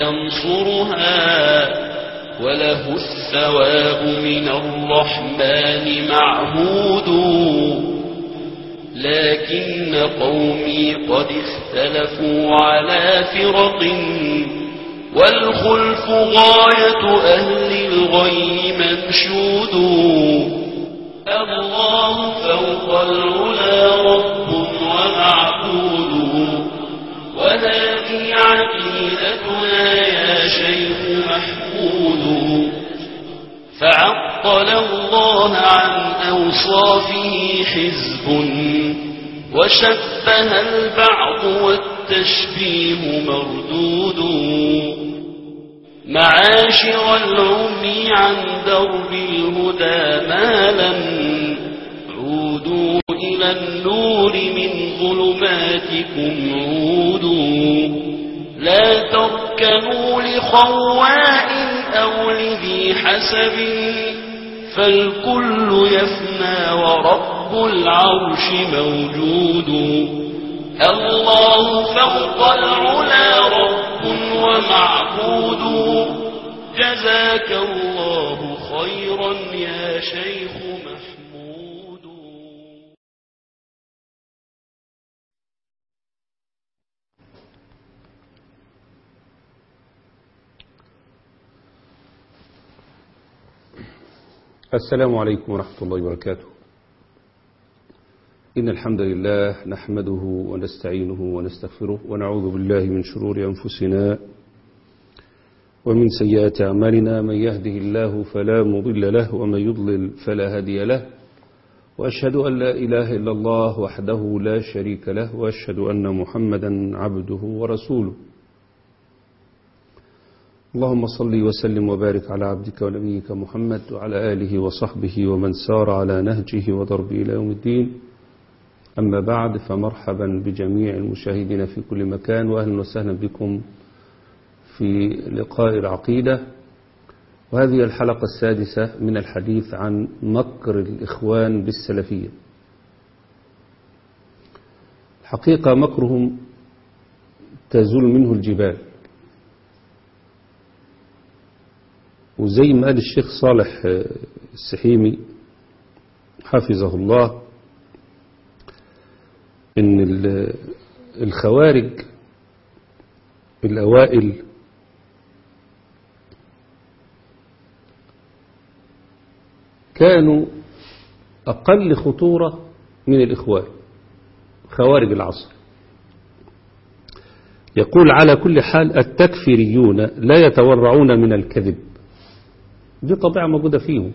ينصرها وله الثواب من الرحمن معهود لكن قومي قد اختلفوا على فرق والخلف غاية أهل الغي منشود الله فوق العلا رب ومعبود وهذه عقيدتنا يا شيخ محمود فعطل الله عن أوصافه حزب وشبه البعض والتشبيه مردود معاشر العمي عن درب الهدى مالا عودوا إلى النور من ظلماتكم عودوا لا تركنوا لخواء أو لذي حسب فالكل يفنى ورب العرش موجود الله فوق العلا رب ومعبود جزاك الله خيرا يا شيخ محمود السلام عليكم ورحمة الله وبركاته إن الحمد لله نحمده ونستعينه ونستغفره ونعوذ بالله من شرور أنفسنا ومن سيئات أعمالنا من يهده الله فلا مضل له ومن يضلل فلا هادي له وأشهد أن لا إله إلا الله وحده لا شريك له وأشهد أن محمدا عبده ورسوله اللهم صل وسلم وبارك على عبدك ونبيك محمد وعلى آله وصحبه ومن سار على نهجه وضربه إلى يوم الدين أما بعد فمرحبا بجميع المشاهدين في كل مكان وأهلا وسهلا بكم في لقاء العقيدة وهذه الحلقة السادسة من الحديث عن مكر الإخوان بالسلفية حقيقة مكرهم تزول منه الجبال وزي ما قال الشيخ صالح السحيمي حفظه الله ان الخوارج الأوائل كانوا أقل خطورة من الإخوان خوارج العصر يقول على كل حال التكفيريون لا يتورعون من الكذب دي طبيعة موجودة فيهم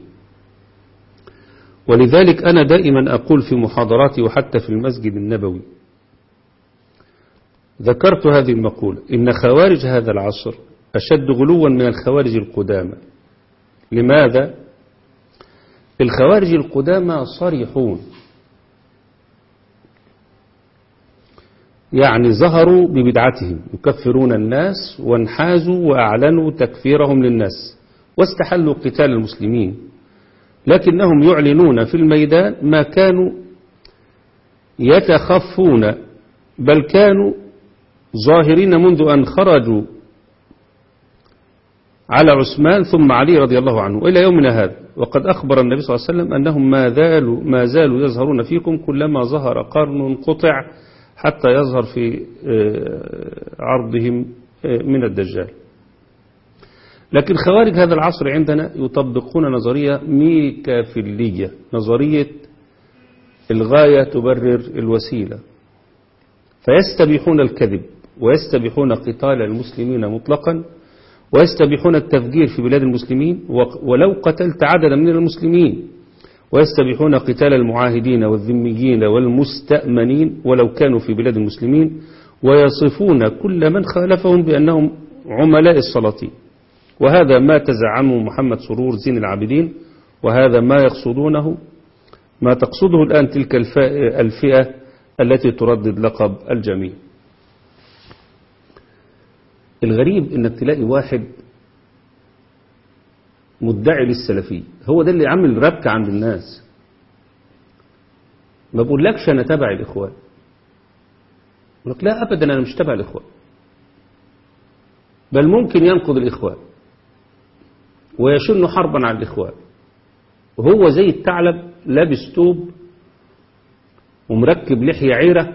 ولذلك أنا دائما أقول في محاضراتي وحتى في المسجد النبوي ذكرت هذه المقولة إن خوارج هذا العصر أشد غلوا من الخوارج القدامى لماذا؟ الخوارج القدامى صريحون يعني ظهروا ببدعتهم يكفرون الناس وانحازوا وأعلنوا تكفيرهم للناس واستحلوا قتال المسلمين لكنهم يعلنون في الميدان ما كانوا يتخفون بل كانوا ظاهرين منذ أن خرجوا على عثمان ثم علي رضي الله عنه إلى يومنا هذا وقد أخبر النبي صلى الله عليه وسلم أنهم ما زالوا, ما زالوا يظهرون فيكم كلما ظهر قرن قطع حتى يظهر في عرضهم من الدجال لكن خوارج هذا العصر عندنا يطبقون نظرية ميكافيلية نظرية الغاية تبرر الوسيلة فيستبيحون الكذب ويستبيحون قتال المسلمين مطلقا ويستبيحون التفجير في بلاد المسلمين ولو قتلت عددا من المسلمين ويستبيحون قتال المعاهدين والذميين والمستأمنين ولو كانوا في بلاد المسلمين ويصفون كل من خالفهم بأنهم عملاء السلاطين وهذا ما تزعمه محمد سرور زين العابدين وهذا ما يقصدونه ما تقصده الآن تلك الفئة التي تردد لقب الجميع الغريب انك تلاقي واحد مدعي للسلفية هو ده اللي عامل ربكة عند الناس ما بقولكش انا تبع الاخوان يقول لك لا ابدا انا مش تبع الاخوان بل ممكن ينقض الإخوان ويشن حربا على الإخوان وهو زي الثعلب لابس توب ومركب لحية عيرة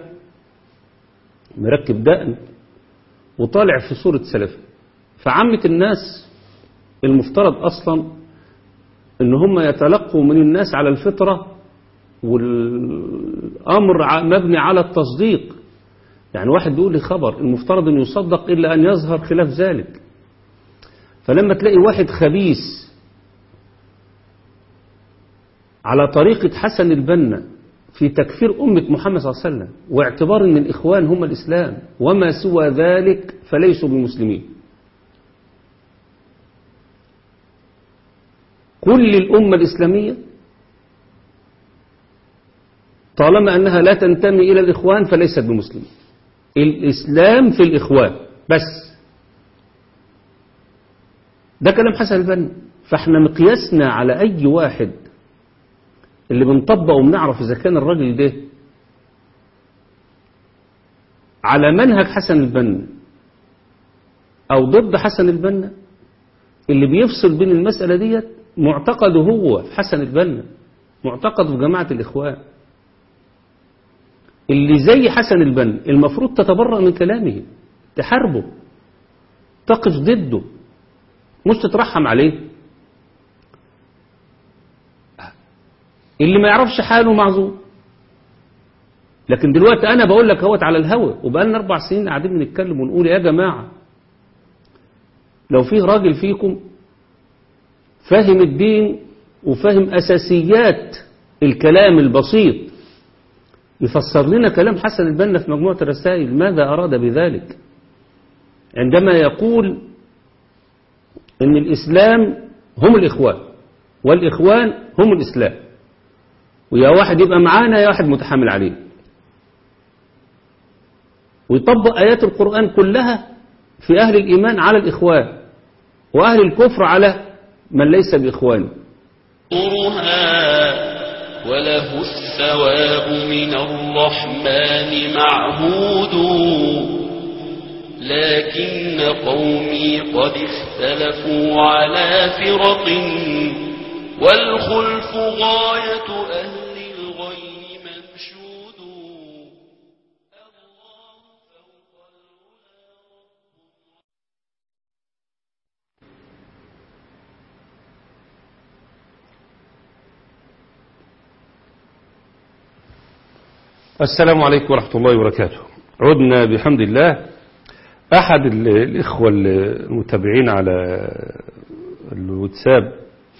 مركب دقن وطالع في صورة سلفي فعامة الناس المفترض أصلا ان هم يتلقوا من الناس على الفطرة والأمر مبني على التصديق يعني واحد بيقول لي خبر المفترض أن يصدق إلا أن يظهر خلاف ذلك فلما تلاقي واحد خبيث على طريقة حسن البنا في تكفير أمة محمد صلى الله عليه وسلم واعتبار أن الإخوان هم الإسلام وما سوى ذلك فليسوا بمسلمين كل الأمة الإسلامية طالما أنها لا تنتمي إلى الإخوان فليست بمسلمين الإسلام في الإخوان بس ده كلام حسن البنا فاحنا مقياسنا على أي واحد اللي بنطبق وبنعرف إذا كان الراجل ده على منهج حسن البنا أو ضد حسن البنا اللي بيفصل بين المسألة ديت معتقده هو في حسن البنا معتقده في جماعة الإخوان اللي زي حسن البنا المفروض تتبرأ من كلامه تحاربه تقف ضده مش تترحم عليه اللي ما يعرفش حاله معذور لكن دلوقتي انا بقول لك اهوت على الهوى وبقالنا اربع سنين قاعدين بنتكلم ونقول يا جماعه لو فيه راجل فيكم فاهم الدين وفاهم اساسيات الكلام البسيط يفسر لنا كلام حسن البنا في مجموعه الرسائل ماذا اراد بذلك عندما يقول ان الاسلام هم الاخوان والاخوان هم الاسلام ويا واحد يبقى معانا يا واحد متحمل عليه ويطبق آيات القرآن كلها في أهل الإيمان على الإخوان وأهل الكفر على من ليس بإخوان وله الثواب من الرحمن معهود لكن قومي قد اختلفوا على فرق والخلف غاية أهل الغي منشود السلام عليكم ورحمة الله وبركاته عدنا بحمد الله أحد الإخوة المتابعين على الواتساب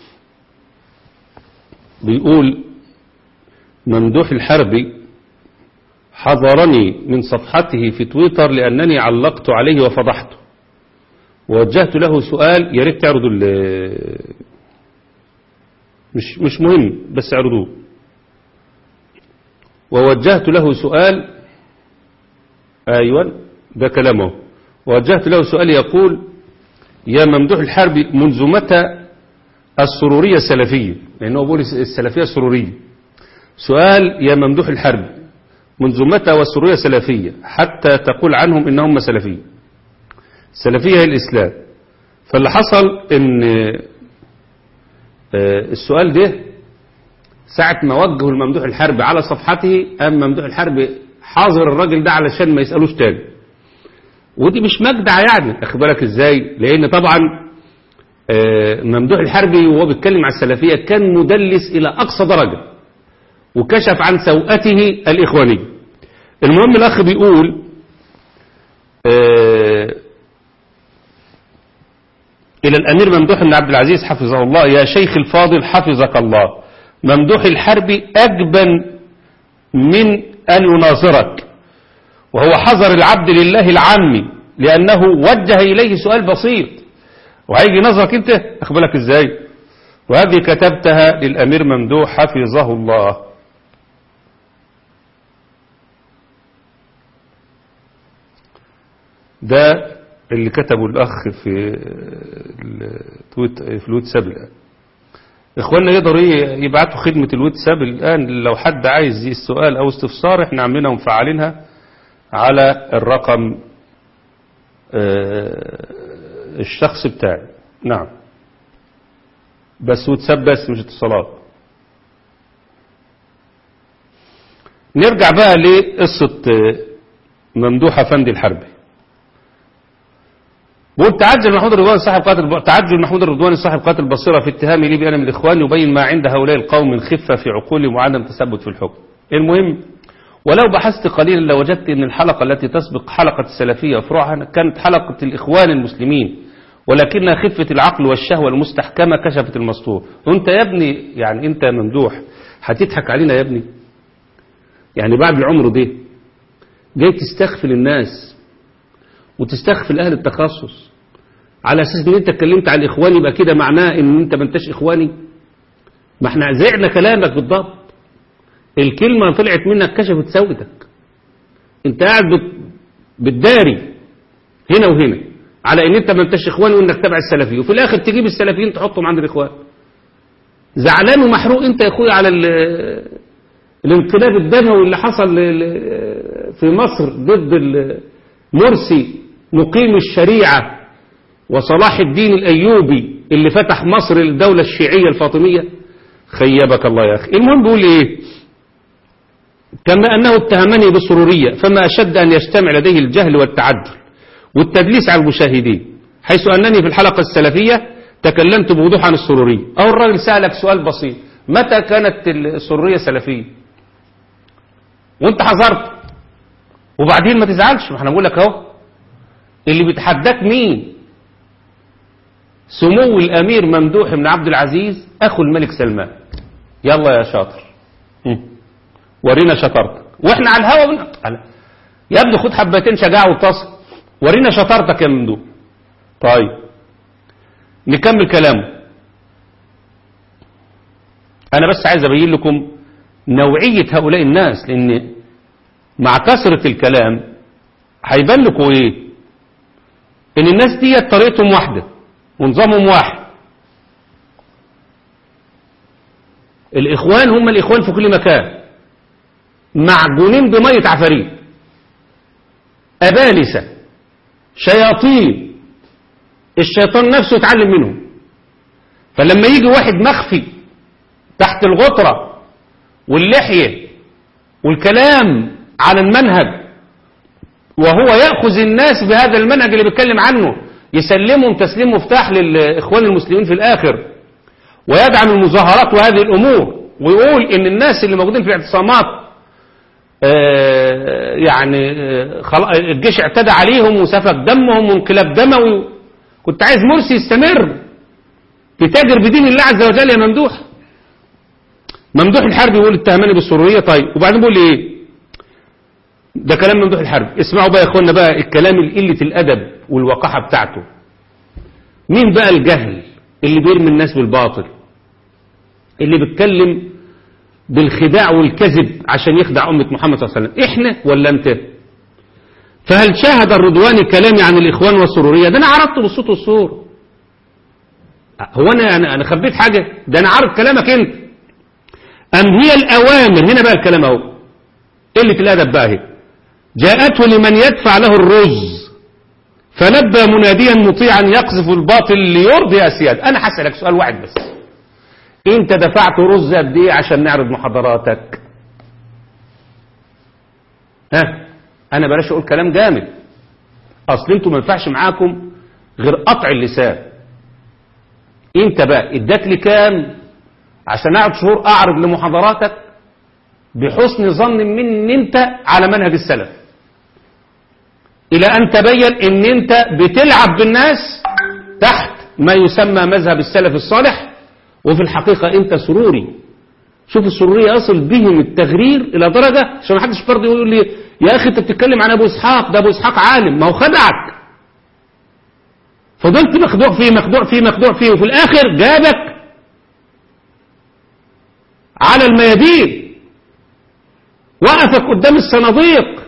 بيقول ممدوح الحربي حضرني من صفحته في تويتر لأنني علقت عليه وفضحته ووجهت له سؤال يا ريت تعرضوا مش مش مهم بس اعرضوه ووجهت له سؤال ايوه ده كلامه ووجهت له سؤال يقول يا ممدوح الحربي منذ متى السرورية السلفية لأنه بيقول السلفية السرورية سؤال يا ممدوح الحرب منذ متى والسرورية سلفية حتى تقول عنهم إنهم سلفية السلفية هي الإسلام فاللي حصل إن السؤال ده ساعة ما وجهوا الممدوح الحرب على صفحته أم ممدوح الحرب حاضر الراجل ده علشان ما يسألوش تاني ودي مش مجدع يعني أخد بالك إزاي لأن طبعا ممدوح الحربي وهو بيتكلم على السلفية كان مدلس إلى أقصى درجة وكشف عن سوءته الإخوانية المهم الأخ بيقول إلى الأمير ممدوح بن عبد العزيز حفظه الله يا شيخ الفاضل حفظك الله ممدوح الحربي أجبن من أن يناصرك وهو حذر العبد لله العامي لأنه وجه إليه سؤال بسيط وهيجي نظرك انت اخبرك ازاي وهذه كتبتها للامير ممدوح حفظه الله ده اللي كتبه الاخ في التويت في الواتساب الان اخواننا يقدروا يبعتوا خدمة الواتساب الان لو حد عايز السؤال او استفسار احنا عاملينها ومفعلينها على الرقم الشخص بتاعي نعم بس وتساب بس مش اتصالات نرجع بقى لقصة ممدوح أفندي الحربي بقول تعجل محمود الرضواني صاحب قاتل تعجل محمود الرضواني صاحب قاتل بصيرة في اتهامي لي بأنا من الإخوان يبين ما عند هؤلاء القوم من خفة في عقولهم وعدم تثبت في الحكم المهم ولو بحثت قليلا لوجدت أن الحلقة التي تسبق حلقة السلفية وفروعها كانت حلقة الإخوان المسلمين ولكنها خفة العقل والشهوة المستحكمة كشفت المسطور وانت يا ابني يعني انت يا ممدوح هتضحك علينا يا ابني يعني بعد العمر ده جاي تستغفل الناس وتستغفل اهل التخصص على اساس ان انت اتكلمت عن الاخوان يبقى كده معناه ان انت ما انتش اخواني ما احنا زعنا كلامك بالضبط الكلمة طلعت منك كشفت سودك انت قاعد بت... بتداري هنا وهنا على ان انت ما انتش اخواني وانك تبع السلفي وفي الاخر تجيب السلفيين تحطهم عند الاخوان زعلان ومحروق انت يا اخويا على ال... الانقلاب الدموي اللي حصل في مصر ضد مرسي مقيم الشريعة وصلاح الدين الأيوبي اللي فتح مصر للدولة الشيعية الفاطمية خيبك الله يا أخي المهم بيقول إيه كما أنه اتهمني بالسرورية فما أشد أن يجتمع لديه الجهل والتعجل والتدليس على المشاهدين حيث أنني في الحلقة السلفية تكلمت بوضوح عن السرورية أو الراجل سألك سؤال بسيط متى كانت السرورية سلفية وانت حذرت وبعدين ما تزعلش ما احنا بقول لك اهو اللي بيتحداك مين سمو الامير ممدوح بن عبد العزيز اخو الملك سلمان يلا يا شاطر ورينا شطارتك واحنا على الهوا من... يا ابني خد حبتين شجاعه واتصل ورينا شطارتك يا ممدوح طيب نكمل كلامه انا بس عايز ابين لكم نوعية هؤلاء الناس لان مع كثرة الكلام هيبان لكم ايه ان الناس دي طريقتهم واحدة ونظامهم واحد الاخوان هم الاخوان في كل مكان معجونين بمية عفاريت ابالسة شياطين الشيطان نفسه يتعلم منهم فلما يجي واحد مخفي تحت الغطرة واللحية والكلام على المنهج وهو يأخذ الناس بهذا المنهج اللي بيتكلم عنه يسلمهم تسليم مفتاح للإخوان المسلمين في الآخر ويدعم المظاهرات وهذه الأمور ويقول إن الناس اللي موجودين في الاعتصامات آه يعني آه الجيش اعتدى عليهم وسفك دمهم وانقلاب دموي كنت عايز مرسي يستمر تتاجر بدين الله عز وجل يا ممدوح ممدوح الحرب يقول اتهمني بالسرورية طيب وبعدين بيقول لي ايه ده كلام ممدوح الحرب اسمعوا بقى يا اخوانا بقى الكلام القلة الادب والوقاحة بتاعته مين بقى الجهل اللي بيرمي الناس بالباطل اللي بيتكلم بالخداع والكذب عشان يخدع أمة محمد صلى الله عليه وسلم احنا ولا انت فهل شاهد الرضواني كلامي عن الإخوان والسرورية ده أنا عرضته بالصوت والصور هو أنا أنا, أنا خبيت حاجة ده أنا عارض كلامك أنت أم هي الأوامر هنا بقى الكلام أهو قلة الأدب بقى اهي جاءته لمن يدفع له الرز فلبى مناديا مطيعا يقذف الباطل ليرضي أسياد أنا هسألك سؤال واحد بس أنت دفعت رز قد إيه عشان نعرض محاضراتك ها أنا بلاش أقول كلام جامد أصل أنتوا ما ينفعش معاكم غير قطع اللسان أنت بقى اداك لي كام عشان أقعد شهور أعرض لمحاضراتك بحسن ظن من ان انت على منهج السلف الى ان تبين ان انت بتلعب بالناس تحت ما يسمى مذهب السلف الصالح وفي الحقيقة انت سروري شوف السرورية يصل بهم التغرير الى درجة عشان ما حدش فرض يقول لي يا اخي انت بتتكلم عن ابو اسحاق ده ابو اسحاق عالم ما هو خدعك فضلت مخدوع فيه مخدوع فيه مخدوع فيه وفي الاخر جابك على الميادين وقفك قدام الصناديق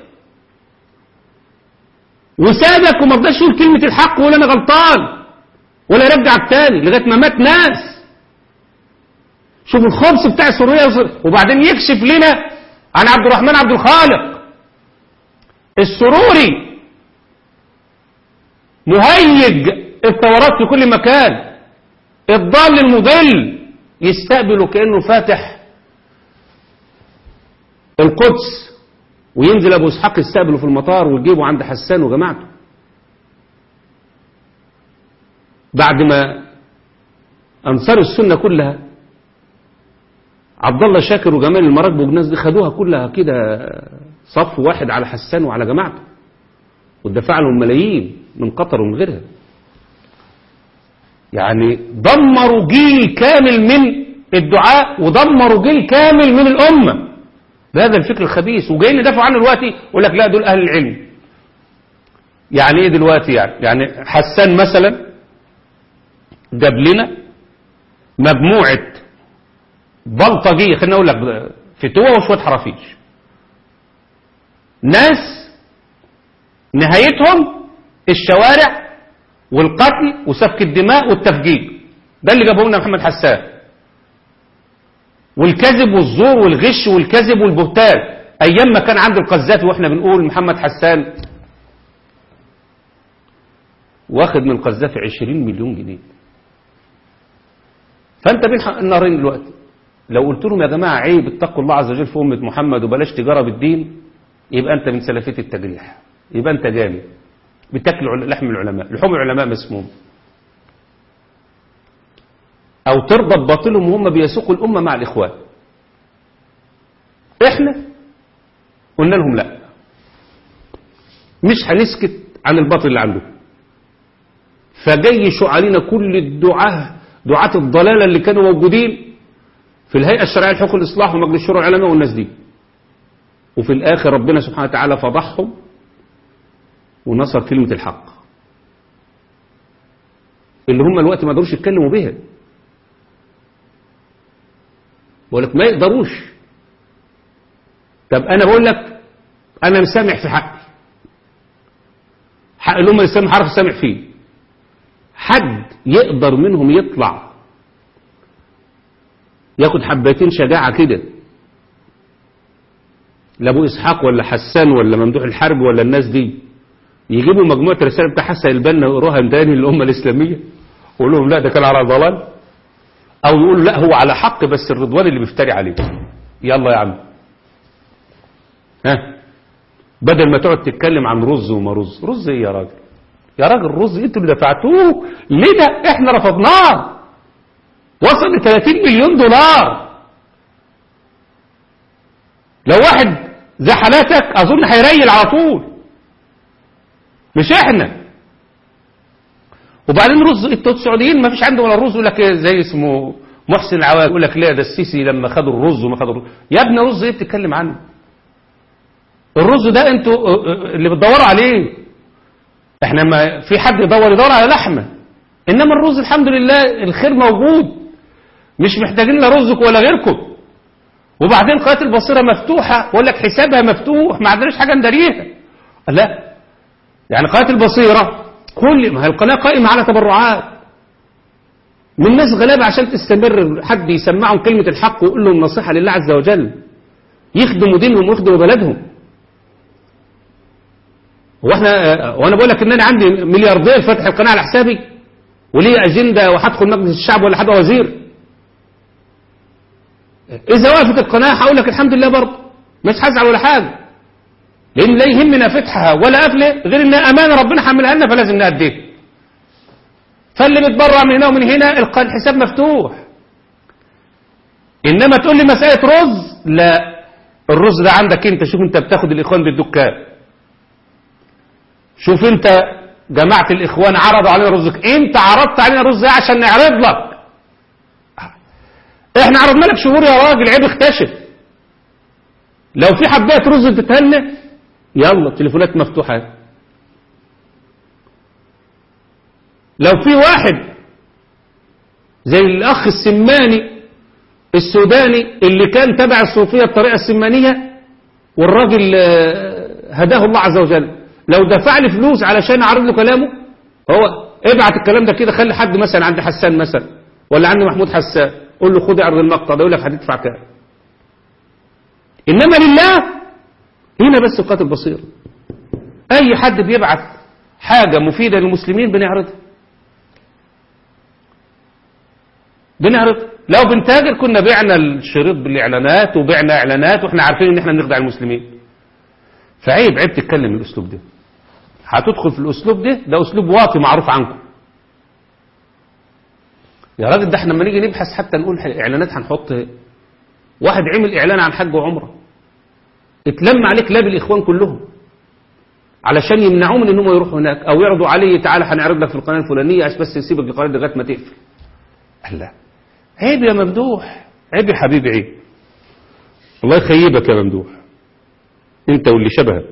وسابك وما رضاش يقول كلمة الحق ولا أنا غلطان ولا يرجعك تاني لغاية ما مات ناس شوف الخبز بتاع السرية وبعدين يكشف لنا عن عبد الرحمن عبد الخالق السروري مهيج الثورات في كل مكان الضال المضل يستقبله كأنه فاتح القدس وينزل أبو إسحاق يستقبله في المطار ويجيبه عند حسان وجماعته بعد ما أنصار السنة كلها عبد الله شاكر وجمال المراكب والناس دي خدوها كلها كده صف واحد على حسان وعلى جماعته ودفع لهم ملايين من قطر ومن غيرها يعني دمروا جيل كامل من الدعاء ودمروا جيل كامل من الأمة بهذا الفكر الخبيث وجايين يدافعوا عنه دلوقتي يقول لك لا دول أهل العلم يعني ايه دلوقتي يعني يعني حسان مثلا جاب لنا مجموعة بلطجية خلينا اقول لك فتوة وشوية حرافيش ناس نهايتهم الشوارع والقتل وسفك الدماء والتفجير ده اللي جابه لنا محمد حسان والكذب والزور والغش والكذب والبهتان ايام ما كان عند القذافي واحنا بنقول محمد حسان واخد من القذافي 20 مليون جنيه فانت بين النهرين دلوقتي لو قلت لهم يا جماعه عيب اتقوا الله عز وجل في امه محمد وبلاش تجاره بالدين يبقى انت من سلفيه التجريح يبقى انت جامد بتاكل لحم العلماء لحوم العلماء مسموم او ترضى بباطلهم وهم بيسوقوا الامه مع الاخوان احنا قلنا لهم لا مش هنسكت عن الباطل اللي عندهم فجيشوا علينا كل الدعاه دعاة الضلالة اللي كانوا موجودين في الهيئة الشرعية لحقوق الإصلاح ومجلس الشورى العلماء والناس دي وفي الآخر ربنا سبحانه وتعالى فضحهم ونصر كلمة الحق اللي هم الوقت ما قدروش يتكلموا بها بقول لك ما يقدروش طب أنا بقول لك أنا مسامح في حقي حق الأمة الإسلام عارف سامح فيه حد يقدر منهم يطلع ياخد حبتين شجاعة كده لابو إسحاق ولا حسان ولا ممدوح الحرب ولا الناس دي يجيبوا مجموعة رسالة بتاع حسن البنا ويقروها تاني للأمة الإسلامية ويقول لهم لا ده كان على ضلال أو يقول لا هو على حق بس الرضوان اللي بيفتري عليه يلا يا عم ها بدل ما تقعد تتكلم عن رز وما رز رز ايه يا راجل يا راجل الرز انتوا اللي دفعتوه ليه ده احنا رفضناه وصل ل 30 مليون دولار لو واحد زي حالاتك اظن هيريل على طول مش احنا وبعدين رز انتوا السعوديين ما فيش عندهم ولا الرز يقول لك زي اسمه محسن عواد يقول لك لا ده السيسي لما خدوا الرز وما خدوا الرز يا ابني رز ايه بتتكلم عنه الرز ده انتوا اللي بتدوروا عليه احنا ما في حد يدور يدور على لحمه انما الرز الحمد لله الخير موجود مش محتاجين لا رزك ولا غيركم وبعدين قناه البصيره مفتوحه بقول لك حسابها مفتوح ما عندناش حاجه نداريها لا يعني قناه البصيره كل ما هي القناه قائمه على تبرعات من ناس غلابه عشان تستمر حد يسمعهم كلمه الحق ويقول لهم نصيحه لله عز وجل يخدموا دينهم ويخدموا بلدهم واحنا وانا بقول لك ان انا عندي ملياردير فاتح القناه على حسابي وليه اجنده وهدخل مجلس الشعب ولا هبقى وزير اذا وقفت القناه هقول لك الحمد لله برضه مش هزعل ولا حاجه لان لا يهمنا فتحها ولا قفله غير انها امانه ربنا حملها لنا فلازم نأديها فاللي بيتبرع من هنا ومن هنا الحساب مفتوح انما تقول لي مساله رز لا الرز ده عندك انت شوف انت بتاخد الاخوان بالدكان شوف انت جماعة الاخوان عرضوا علينا رزق انت عرضت علينا رز ايه عشان نعرض لك احنا عرضنا لك شهور يا راجل عيب اختشف لو في حبايه رز تتهنى يلا التليفونات مفتوحه لو في واحد زي الاخ السماني السوداني اللي كان تبع الصوفيه الطريقه السمانيه والراجل هداه الله عز وجل لو دفع لي فلوس علشان اعرض له كلامه هو ابعت الكلام ده كده خلي حد مثلا عند حسان مثلا ولا عند محمود حسان قول له خد اعرض المقطع ده يقول لك هتدفع كام انما لله هنا بس القاتل بصير اي حد بيبعت حاجة مفيدة للمسلمين بنعرضها بنعرض لو بنتاجر كنا بعنا الشريط بالاعلانات وبعنا اعلانات واحنا عارفين ان احنا بنخدع المسلمين فعيب عيب تتكلم الاسلوب ده هتدخل في الاسلوب ده ده اسلوب واطي معروف عنكم يا راجل ده احنا لما نيجي نبحث حتى نقول اعلانات هنحط واحد عمل اعلان عن حج وعمره اتلم عليه كلاب الاخوان كلهم علشان يمنعوه من انهم يروحوا هناك او يعرضوا عليه تعالى هنعرض لك في القناه الفلانيه عشان بس نسيبك القناه دي لغايه ما تقفل قال لا عيب يا ممدوح عيب يا حبيبي عيب الله يخيبك يا ممدوح انت واللي شبهك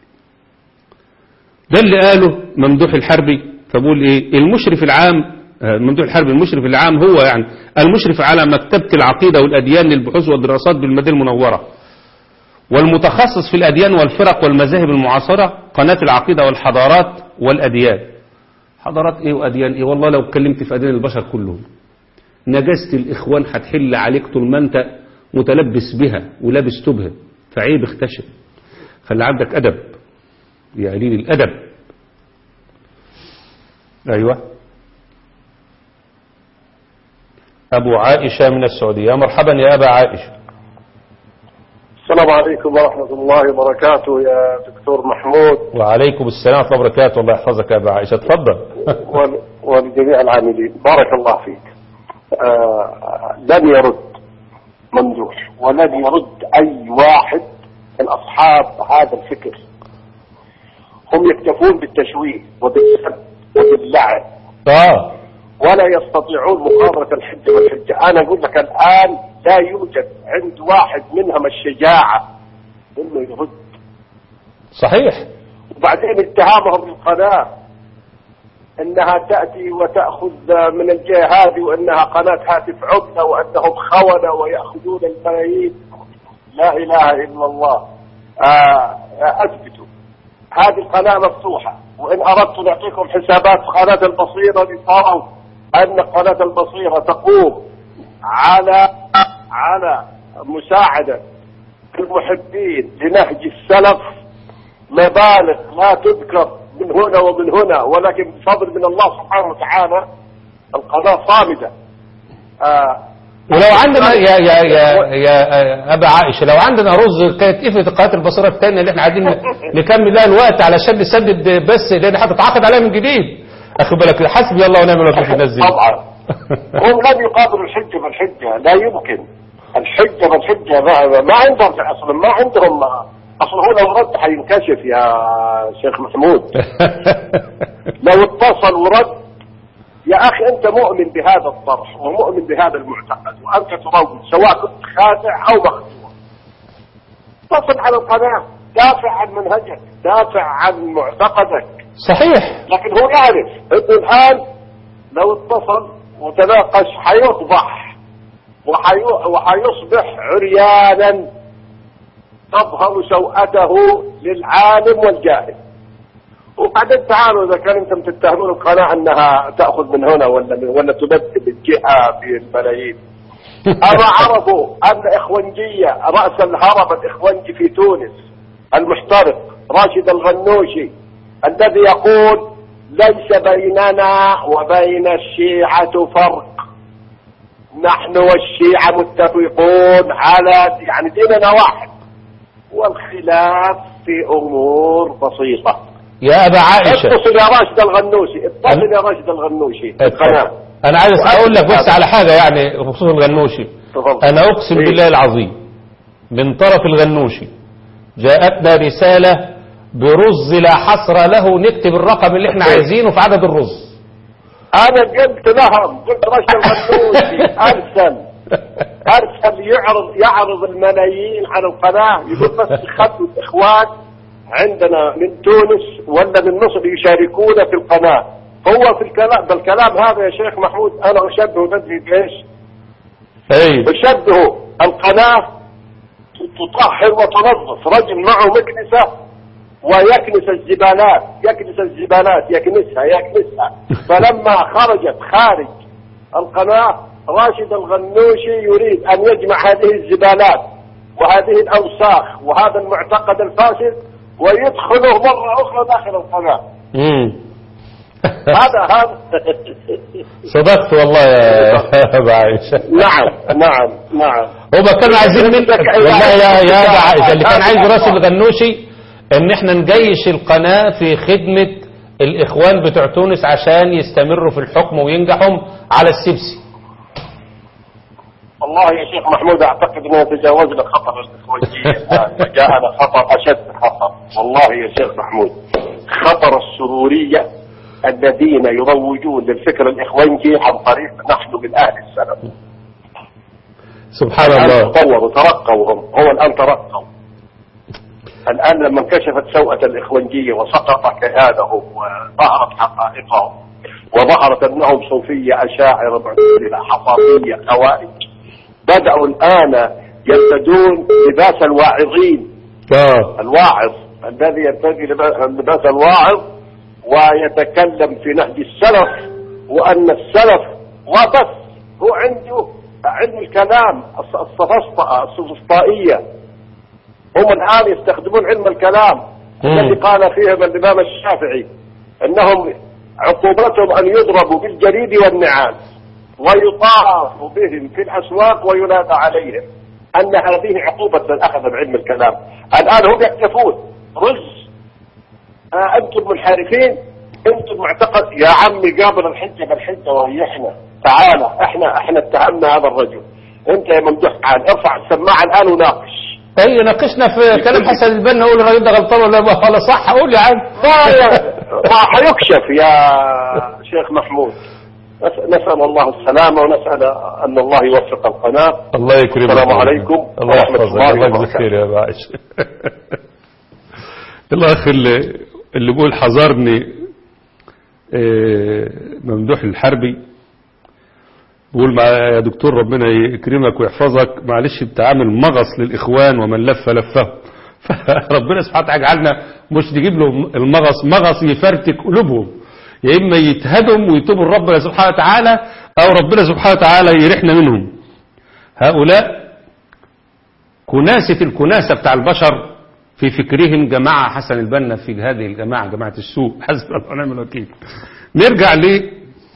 ده اللي قاله ممدوح الحربي فبقول ايه المشرف العام آه، ممدوح الحربي المشرف العام هو يعني المشرف على مكتبة العقيدة والأديان للبحوث والدراسات بالمدينة المنورة والمتخصص في الأديان والفرق والمذاهب المعاصرة قناة العقيدة والحضارات والأديان حضارات ايه وأديان ايه والله لو اتكلمت في أديان البشر كلهم نجاسة الإخوان هتحل عليك طول ما أنت متلبس بها ولابس تبها فعيب اختشم خلي عندك أدب يا قليل الأدب أيوة أبو عائشة من السعودية مرحبا يا أبا عائشة السلام عليكم ورحمة الله وبركاته يا دكتور محمود وعليكم السلام ورحمة الله وبركاته الله يحفظك يا أبا عائشة تفضل ول- ولجميع العاملين بارك الله فيك آه لن يرد ممدوح ولن يرد أي واحد من أصحاب هذا الفكر هم يكتفون بالتشويه وبالسب وباللعن آه ولا يستطيعون مقارنة الحجة والحجة أنا أقول لك الآن لا يوجد عند واحد منهم الشجاعة إنه يرد صحيح وبعدين اتهامهم للقناة انها تأتي وتأخذ من الجهة هذه وانها قناة هاتف عملة وانهم خونة ويأخذون الملايين لا اله الا الله آه اثبتوا هذه القناة مفتوحة وان اردت نعطيكم حسابات قناة البصيرة لتروا ان قناة البصيرة تقوم على على مساعدة المحبين لنهج السلف مبالغ لا تذكر من هنا ومن هنا ولكن بفضل من الله سبحانه وتعالى القناة صامدة آه ولو عندنا يا يا يا يا ابا عائشه لو عندنا رز كانت قفلت القناه البصيره الثانيه اللي احنا عايزين نكمل لها الوقت علشان نسدد بس لان هتتعاقد عليها من جديد اخد بالك حسبي الله ونعم الوكيل في الناس دي طبعا هم لم يقابلوا الحجة بالحجة لا يمكن الحجة بالحجة ما, ما عندهم اصلا ما عندهم اصلا هو لو رد حينكشف يا شيخ محمود لو اتصل ورد يا اخي انت مؤمن بهذا الطرح ومؤمن بهذا المعتقد وانت تروج سواء كنت خادع او مخدوع اتصل على القناة دافع عن منهجك دافع عن معتقدك صحيح لكن هو يعرف انه الان لو اتصل وتناقش حيفضح وحي... وحيصبح عريانا تظهر سوءته للعالم والجاهل وبعدين تعالوا اذا كان انتم تتهمون القناه انها تاخذ من هنا ولا من ولا تبدل الجهه بالملايين اما عرفوا ان اخوانجيه راس الهرم الاخوانجي في تونس المحترق راشد الغنوشي الذي يقول ليس بيننا وبين الشيعة فرق نحن والشيعة متفقون على يعني ديننا واحد والخلاف في امور بسيطة يا ابا عائشه اتصل يا راشد الغنوشي اتصل يا راشد الغنوشي القناة انا عايز اقول لك بس على حاجه يعني بخصوص الغنوشي تفضل. انا اقسم إيه؟ بالله العظيم من طرف الغنوشي جاءتنا رساله برز لا حصر له نكتب الرقم اللي احنا عايزينه في عدد الرز انا قلت لهم قلت راشد الغنوشي ارسل ارسل يعرض يعرض الملايين على القناه يقول بس خذوا الاخوان عندنا من تونس ولا من مصر يشاركون في القناه هو في الكلام بالكلام هذا يا شيخ محمود انا اشبه تدري بايش؟ اي اشبه القناه تطهر وتنظف رجل معه مكنسه ويكنس الزبالات يكنس الزبالات يكنسها يكنسها فلما خرجت خارج القناة راشد الغنوشي يريد أن يجمع هذه الزبالات وهذه الأوساخ وهذا المعتقد الفاسد ويدخله مرة أخرى داخل القناة امم هذا هذا صدقت والله يا أبا عائشة نعم نعم نعم هما كانوا عايزين منك والله يا يا أبا عائشة اللي كان عايز راس الغنوشي ان احنا نجيش القناة في خدمة الاخوان بتوع تونس عشان يستمروا في الحكم وينجحوا على السبسي والله يا شيخ محمود اعتقد انه تجاوزنا خطر الاخوانجيه جاءنا خطر اشد خطر والله يا شيخ محمود خطر السروريه الذين يروجون للفكر الاخوانجي عن طريق نحن من اهل السلف سبحان الان الله تطوروا ترقوا هم هو الان ترقوا الان لما انكشفت سوءة الاخوانجيه وسقط كيانهم وظهرت حقائقهم وظهرت انهم صوفيه اشاعره معتزله حصافيه خوارج بدأوا الآن يرتدون لباس الواعظين اه الواعظ الذي يرتدي لبا- لباس الواعظ ويتكلم في نهج السلف وأن السلف وبس هو عنده علم الكلام الص- السفسطة السفسطائية هم الآن يستخدمون علم الكلام مم. الذي قال فيهم الإمام الشافعي أنهم عقوبتهم أن يضربوا بالجريد والنعال ويطاف بهم في الأسواق وينادى عليهم أن هذه عقوبة من أخذ بعلم الكلام الآن هم يكتفون رز آه أنتم منحرفين أنتم معتقد يا عمي قابل الحجة بالحجة وهي إحنا تعالى إحنا إحنا اتهمنا هذا الرجل أنت يا ممدوح تعال ارفع السماعة الآن وناقش اي ناقشنا في كلام حسن البنا قول الراجل ده غلطان ولا ما ولا صح قول يا عم ما ما حيكشف يا شيخ محمود نس- نسأل الله السلامة ونسأل أن الله يوفق القناة الله يكرمك السلام عليكم الله ورحمة يحفظك الله الله يجزيك وبركاته. خير يا باعش الاخ اللي اللي بيقول حذرني آه، ممدوح الحربي بيقول مع يا دكتور ربنا يكرمك ويحفظك معلش انت عامل مغص للاخوان ومن لف لفه فربنا سبحانه وتعالى يجعلنا مش نجيب لهم المغص مغص يفرتك قلوبهم يا اما يتهدم ويتوبوا لربنا سبحانه وتعالى او ربنا سبحانه وتعالى يريحنا منهم هؤلاء كناسة الكناسة بتاع البشر في فكرهم جماعة حسن البنا في هذه الجماعة جماعة السوء حسب الله ونعم الوكيل نرجع ل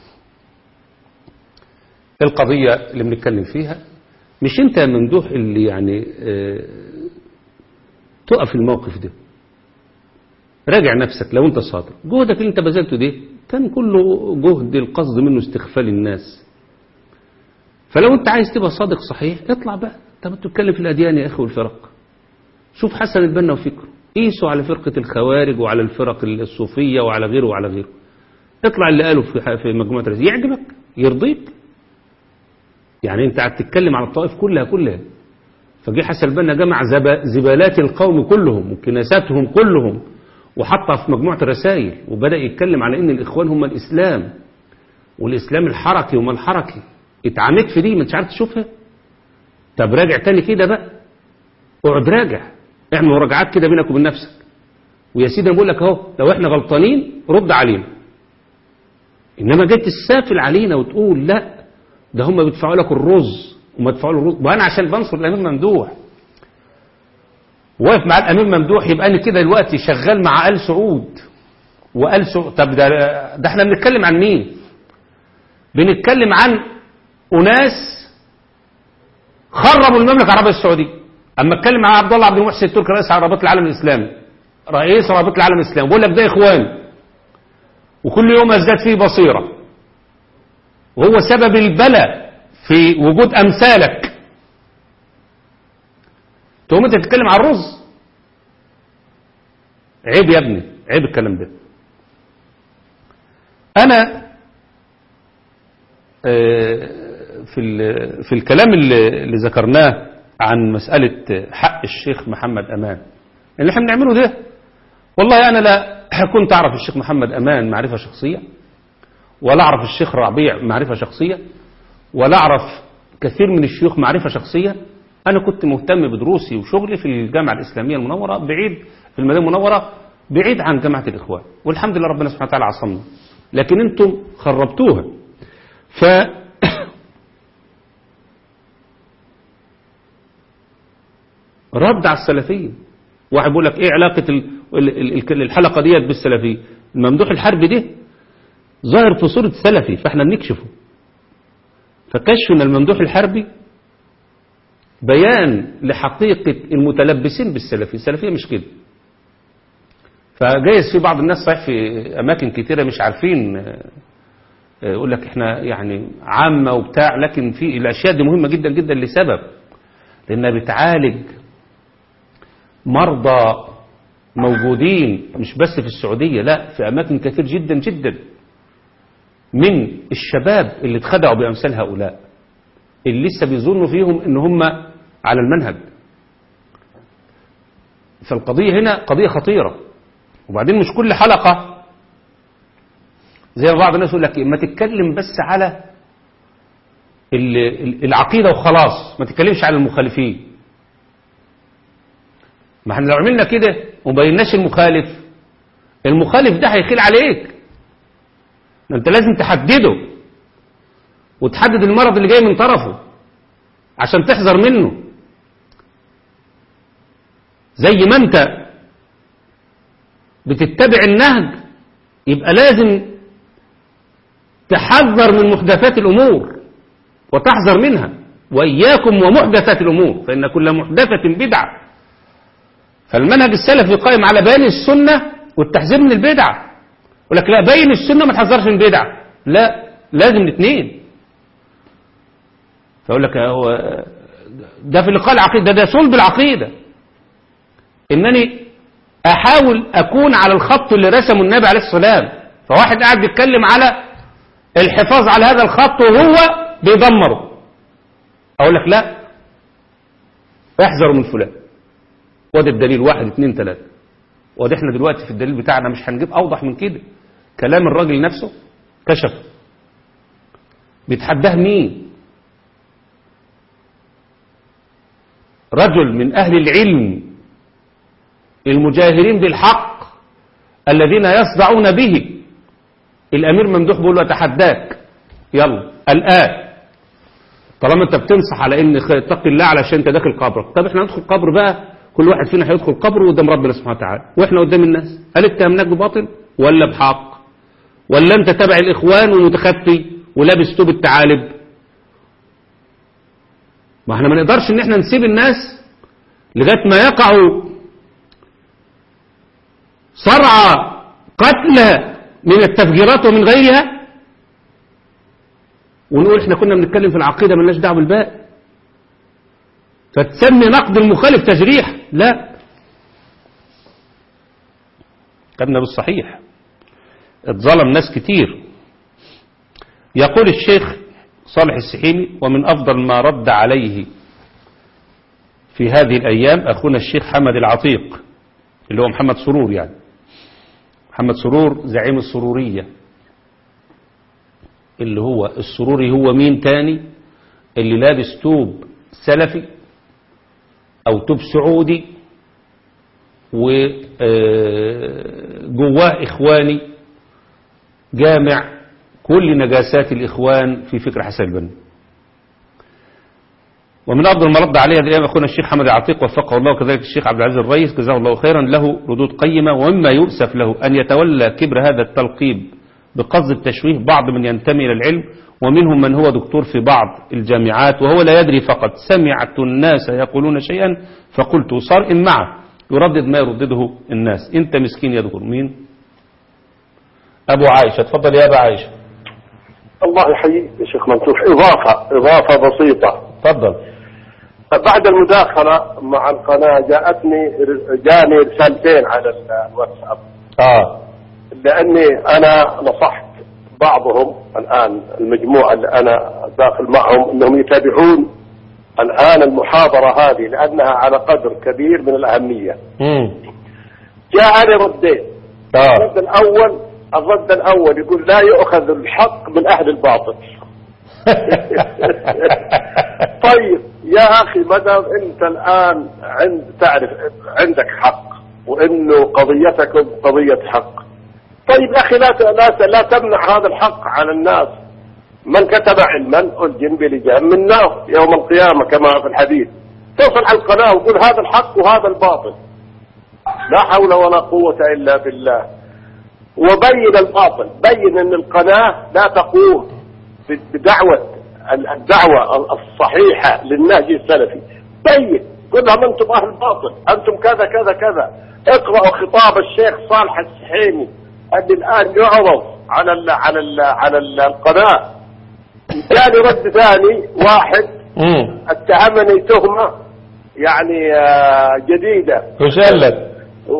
القضية اللي بنتكلم فيها مش انت يا ممدوح اللي يعني اه تقف الموقف ده راجع نفسك لو انت صادق جهدك اللي انت بذلته ده كان كله جهد القصد منه استغفال الناس فلو انت عايز تبقى صادق صحيح اطلع بقى انت بتتكلم في الاديان يا اخي والفرق شوف حسن البنا وفكره قيسوا على فرقة الخوارج وعلى الفرق الصوفية وعلى غيره وعلى غيره اطلع اللي قاله في في مجموعة الرزق يعجبك يرضيك يعني انت قاعد تتكلم على الطائف كلها كلها فجه حسن البنا جمع زب- زبالات القوم كلهم وكناساتهم كلهم وحطها في مجموعة الرسائل وبدأ يتكلم على ان الاخوان هم الاسلام والاسلام الحركي وما الحركي اتعميت في دي ما انتش عارف تشوفها طب راجع تاني كده بقى اقعد راجع اعمل مراجعات كده بينك وبين نفسك ويا سيدي انا بقول لك اهو لو احنا غلطانين رد علينا انما جيت تسافل علينا وتقول لا ده هم بيدفعوا لك الرز وما يدفعوا له الرز وانا عشان بنصر الامير ممدوح واقف مع الامير ممدوح يبقى انا كده دلوقتي شغال مع ال سعود وال سعود طب ده ده احنا بنتكلم عن مين بنتكلم عن اناس خربوا المملكه العربيه السعوديه اما اتكلم مع عبد الله عبد المحسن التركي رئيس رابطه العالم الاسلامي رئيس رابطه العالم الاسلامي بقول لك ده اخوان وكل يوم ازداد فيه بصيره وهو سبب البلاء في وجود امثالك تقوم انت تتكلم عن الرز عيب يا ابني عيب الكلام ده انا آه، في ال- في الكلام اللي اللي ذكرناه عن مسألة حق الشيخ محمد أمان اللي احنا بنعمله ده والله أنا لا كنت أعرف الشيخ محمد أمان معرفة شخصية ولا أعرف الشيخ ربيع معرفة شخصية ولا أعرف كثير من الشيوخ معرفة شخصية أنا كنت مهتم بدروسي وشغلي في الجامعة الإسلامية المنورة بعيد في المدينة المنورة بعيد عن جامعة الإخوان والحمد لله ربنا سبحانه وتعالى عصمنا لكن أنتم خربتوها ف رد على السلفية واحد بيقول لك ايه علاقة ال- ال- ال- الحلقة ديت بالسلفية الممدوح الحرب ده ظاهر في صورة سلفي فاحنا بنكشفه فكشفنا الممدوح الحربي بيان لحقيقة المتلبسين بالسلفية السلفية مش كده فجايز في بعض الناس صحيح في أماكن كتيرة مش عارفين آه، آه، يقول لك احنا يعني عامة وبتاع لكن في الأشياء دي مهمة جدا جدا لسبب لأنها بتعالج مرضى موجودين مش بس في السعودية لا في أماكن كثير جدا جدا من الشباب اللي اتخدعوا بأمثال هؤلاء اللي لسه بيظنوا فيهم ان هم على المنهج فالقضية هنا قضية خطيرة وبعدين مش كل حلقة زي ما بعض الناس يقول لك إيه، ما تتكلم بس على ال- ال- العقيدة وخلاص ما تتكلمش على المخالفين ما احنا لو عملنا كده ومبيناش المخالف المخالف ده هيخيل عليك ده انت لازم تحدده وتحدد المرض اللي جاي من طرفه عشان تحذر منه زي ما انت بتتبع النهج يبقى لازم تحذر من محدثات الأمور وتحذر منها وإياكم ومحدثات الأمور فإن كل محدثة بدعة فالمنهج السلفي قائم على بيان السنة والتحذير من البدعة يقول لك لا بين السنة ما تحذرش من البدعة لا لازم الاثنين فيقول لك هو ده في لقاء العقيدة ده, ده صلب العقيدة إنني أحاول أكون على الخط اللي رسمه النبي عليه السلام فواحد قاعد بيتكلم على الحفاظ على هذا الخط وهو بيدمره أقول لك لا احذروا من فلان وده الدليل واحد اثنين ثلاثة وده احنا دلوقتي في الدليل بتاعنا مش هنجيب أوضح من كده كلام الراجل نفسه كشف بيتحداه مين رجل من أهل العلم المجاهرين بالحق الذين يصدعون به الأمير ممدوح بيقول له أتحداك يلا الآن طالما أنت بتنصح على إن خ- اتق الله علشان أنت داخل قبرك طب إحنا ندخل قبر بقى كل واحد فينا هيدخل قبره قدام ربنا سبحانه وتعالى وإحنا قدام الناس هل اتهمناك بباطل ولا بحق ولا أنت تبع الإخوان ومتخفي ولابس توب الثعالب ما احنا ما نقدرش ان احنا نسيب الناس لغايه ما يقعوا صرع قتلى من التفجيرات ومن غيرها ونقول احنا كنا بنتكلم في العقيده مالناش دعوه بالباقي فتسمي نقد المخالف تجريح لا كنا بالصحيح اتظلم ناس كتير يقول الشيخ صالح السحيمي ومن أفضل ما رد عليه في هذه الأيام أخونا الشيخ حمد العتيق اللي هو محمد سرور يعني محمد سرور زعيم السرورية اللي هو السروري هو مين تاني اللي لابس توب سلفي أو توب سعودي وجواه إخواني جامع كل نجاسات الإخوان في فكر حسن البنا ومن أفضل ما رد عليه هذه الأيام أخونا الشيخ حمد العتيق وفقه الله وكذلك الشيخ عبد العزيز الرئيس جزاه الله خيرا له ردود قيمة ومما يؤسف له أن يتولى كبر هذا التلقيب بقصد التشويه بعض من ينتمي إلى العلم ومنهم من هو دكتور في بعض الجامعات وهو لا يدري فقط سمعت الناس يقولون شيئا فقلت صار إن معه يردد ما يردده الناس انت مسكين يا دكتور مين أبو عائشة تفضل يا أبا عائشة الله يحييك يا شيخ ممدوح إضافة إضافة بسيطة تفضل بعد المداخلة مع القناة جاءتني جاني رسالتين على الواتساب آه لأني أنا نصحت بعضهم الآن المجموعة اللي أنا داخل معهم أنهم يتابعون الآن المحاضرة هذه لأنها على قدر كبير من الأهمية مم. جاءني ردين آه الرد الأول الرد الأول يقول لا يؤخذ الحق من أهل الباطل طيب يا أخي ما دام أنت الآن عند تعرف عندك حق وإنه قضيتكم قضية حق طيب يا أخي لا ت- لا ت- لا تمنع هذا الحق على الناس من كتب علما ألجم بلجام من نار يوم القيامة كما في الحديث توصل على القناة وقول هذا الحق وهذا الباطل لا حول ولا قوة إلا بالله وبين الباطل بين ان القناة لا تقوم بدعوة الدعوة الصحيحة للنهج السلفي بين قل لهم انتم اهل باطل انتم كذا كذا كذا اقرأوا خطاب الشيخ صالح السحيمي اللي الان يعرض على ال على ال على ال القناة جاني رد ثاني واحد امم اتهمني تهمة يعني آه، جديدة وش قال لك؟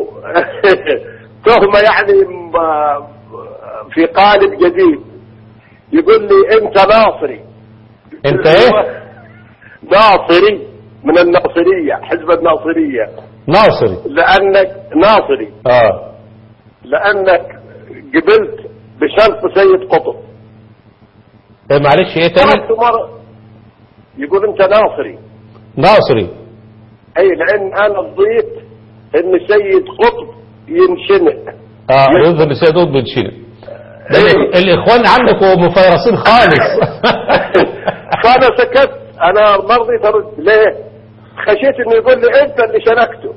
تهمة يعني م- في قالب جديد يقول لي انت ناصري انت ايه؟ ناصري من الناصرية حزب الناصرية ناصري لأنك ناصري اه لأنك قبلت بشرط سيد قطب إيه معلش ايه تاني؟ مرة مرة يقول انت ناصري ناصري اي لان انا رضيت ان سيد قطب ينشنق اه يظهر ان سيد قطب بتشيل ده الإخ- الاخوان عندكم مفيرسين خالص فانا سكت انا ما رضيت ارد ليه؟ خشيت انه يقول لي انت اللي شنكته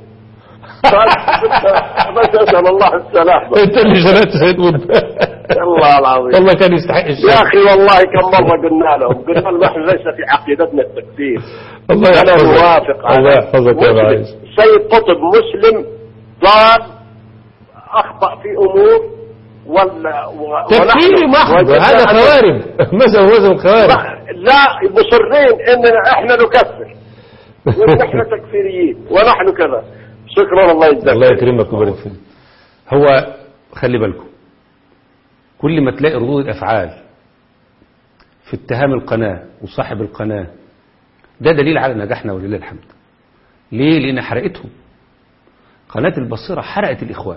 بس اسال الله السلامه انت اللي شريت سيد قطب الله العظيم والله كان يستحق يا الشر اخي والله كم مره قلنا لهم قلنا لهم احنا ليس في عقيدتنا التكفير الله انا يحفظك موافق على الله يحفظك يا مسلم. معاذ سيد قطب مسلم ضال اخطا في امور ولا و- تكفيري ونحن محض وجدنا هذا أن- خوارب مثلا وزن خوارب لا لا مصرين اننا احنا نكفر ونحن تكفيريين ونحن كذا شكرا الله يجزاك الله يكرمك ويبارك فيك هو خلي بالكم كل ما تلاقي ردود الأفعال في اتهام القناة وصاحب القناة ده دليل على نجاحنا ولله الحمد ليه؟ لأن حرقتهم قناة البصيرة حرقت الإخوان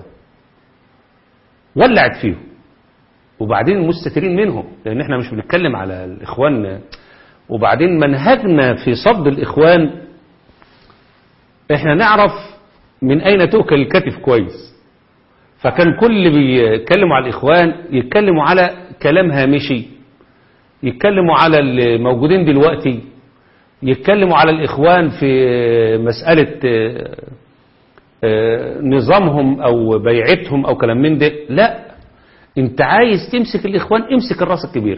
ولعت فيهم وبعدين المستترين منهم لأن احنا مش بنتكلم على الإخوان وبعدين منهجنا في صد الإخوان احنا نعرف من أين تؤكل الكتف كويس فكان كل اللي بيتكلموا على الإخوان يتكلموا على كلام هامشي يتكلموا على الموجودين دلوقتي يتكلموا على الإخوان في مسألة آه، آه، نظامهم أو بيعتهم أو كلام من ده لا انت عايز تمسك الإخوان امسك الراس الكبير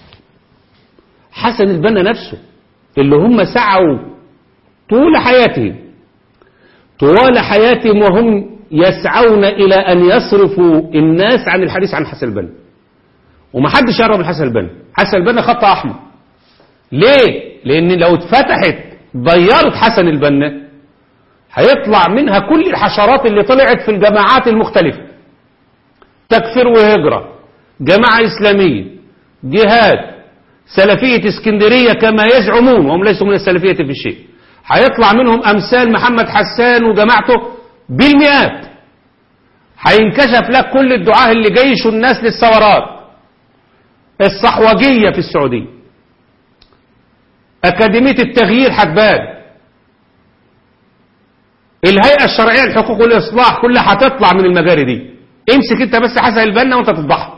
حسن البنا نفسه اللي هم سعوا طول حياتهم طوال حياتهم وهم يسعون إلى أن يصرفوا الناس عن الحديث عن حسن البنا ومحدش يقرب لحسن البنا حسن البنا خط أحمر ليه؟ لأن لو اتفتحت ضيرت حسن البنا هيطلع منها كل الحشرات اللي طلعت في الجماعات المختلفة تكفير وهجرة جماعة إسلامية جهاد سلفية اسكندرية كما يزعمون وهم ليسوا من السلفية في شيء هيطلع منهم أمثال محمد حسان وجماعته بالمئات هينكشف لك كل الدعاة اللي جيشوا الناس للثورات الصحوجية في السعودية أكاديمية التغيير هتبان الهيئة الشرعية للحقوق والإصلاح كلها هتطلع من المجاري دي امسك انت بس حسن البنا وانت تفضحها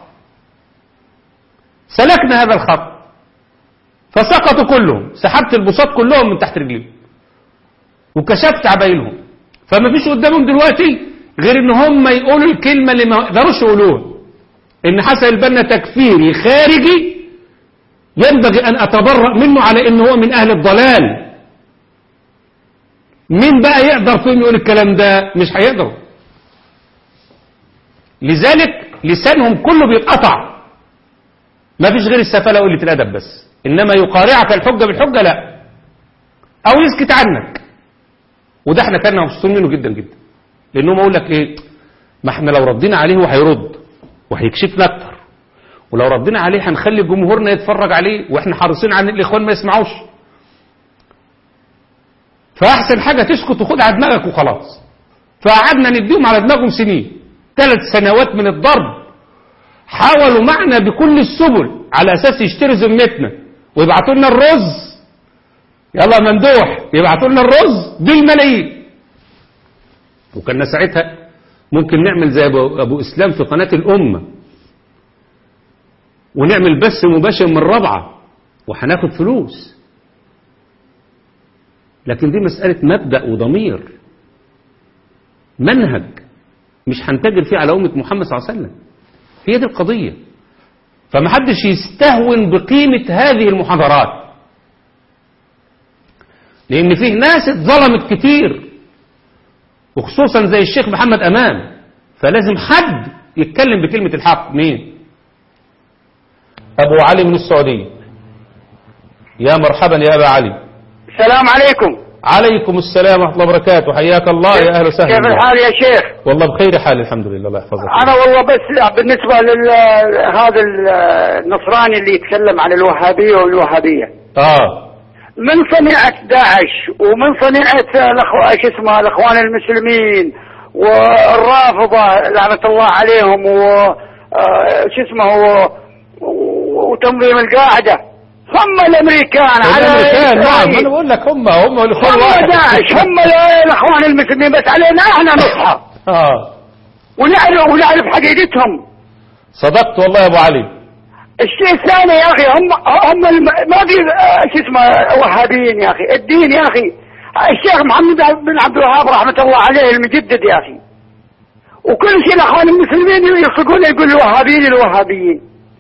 سلكنا هذا الخط فسقطوا كلهم سحبت البساط كلهم من تحت رجليهم وكشفت عبايلهم فما فيش قدامهم دلوقتي غير ان هم يقولوا الكلمة اللي ما يقدروش يقولوها ان حسن البنا تكفيري خارجي ينبغي ان اتبرأ منه على انه هو من اهل الضلال مين بقى يقدر فيهم يقول الكلام ده مش هيقدروا لذلك لسانهم كله بيتقطع ما فيش غير السفالة وقلة الأدب بس إنما يقارعك الحجة بالحجة لا أو يسكت عنك وده احنا كنا مبسوطين منه جدا جدا لأنهم أقول لك إيه ما احنا لو ردينا عليه هو هيرد وهيكشفنا أكتر ولو ردينا عليه هنخلي جمهورنا يتفرج عليه واحنا حريصين عن الإخوان ما يسمعوش فأحسن حاجة تسكت وخد على دماغك وخلاص فقعدنا نديهم على دماغهم سنين ثلاث سنوات من الضرب حاولوا معنا بكل السبل على أساس يشتري ذمتنا ويبعتوا لنا الرز يلا ممدوح يبعتوا لنا الرز بالملايين وكنا ساعتها ممكن نعمل زي أبو, أبو إسلام في قناة الأمة ونعمل بث مباشر من رابعة وهناخد فلوس لكن دي مسألة مبدأ وضمير منهج مش هنتاجر فيه على أمة محمد صلى الله عليه وسلم هي دي القضية فمحدش يستهون بقيمة هذه المحاضرات لأن فيه ناس اتظلمت كتير وخصوصا زي الشيخ محمد أمام فلازم حد يتكلم بكلمة الحق مين أبو علي من السعودية يا مرحبا يا أبا علي السلام عليكم عليكم السلام ورحمة الله وبركاته حياك الله يا أهلا وسهلا كيف بك. الحال يا شيخ والله بخير حال الحمد لله الله يحفظك انا والله بس بالنسبه لهذا النصراني اللي يتكلم عن الوهابيه والوهابيه آه من صنيعه داعش ومن صنيعه الاخوه شو اسمه الاخوان المسلمين والرافضه لعنه الله عليهم و آه، شو اسمه و- و- وتنظيم القاعده هم الامريكان على الأمريكان نعم إسرائيل. أنا بقول لك هم هم الإخوان هم واحد داعش هم الاخوان المسلمين بس علينا احنا نصحى آه ونعرف ونعرف حقيقتهم صدقت والله يا أبو علي الشيء الثاني يا اخي هم هم الم... ما في آه، شو اسمه وهابيين يا اخي الدين يا اخي الشيخ محمد بن عبد الوهاب رحمه الله عليه المجدد يا اخي وكل شيء الاخوان المسلمين يصدقون يقول الوهابيين الوهابيين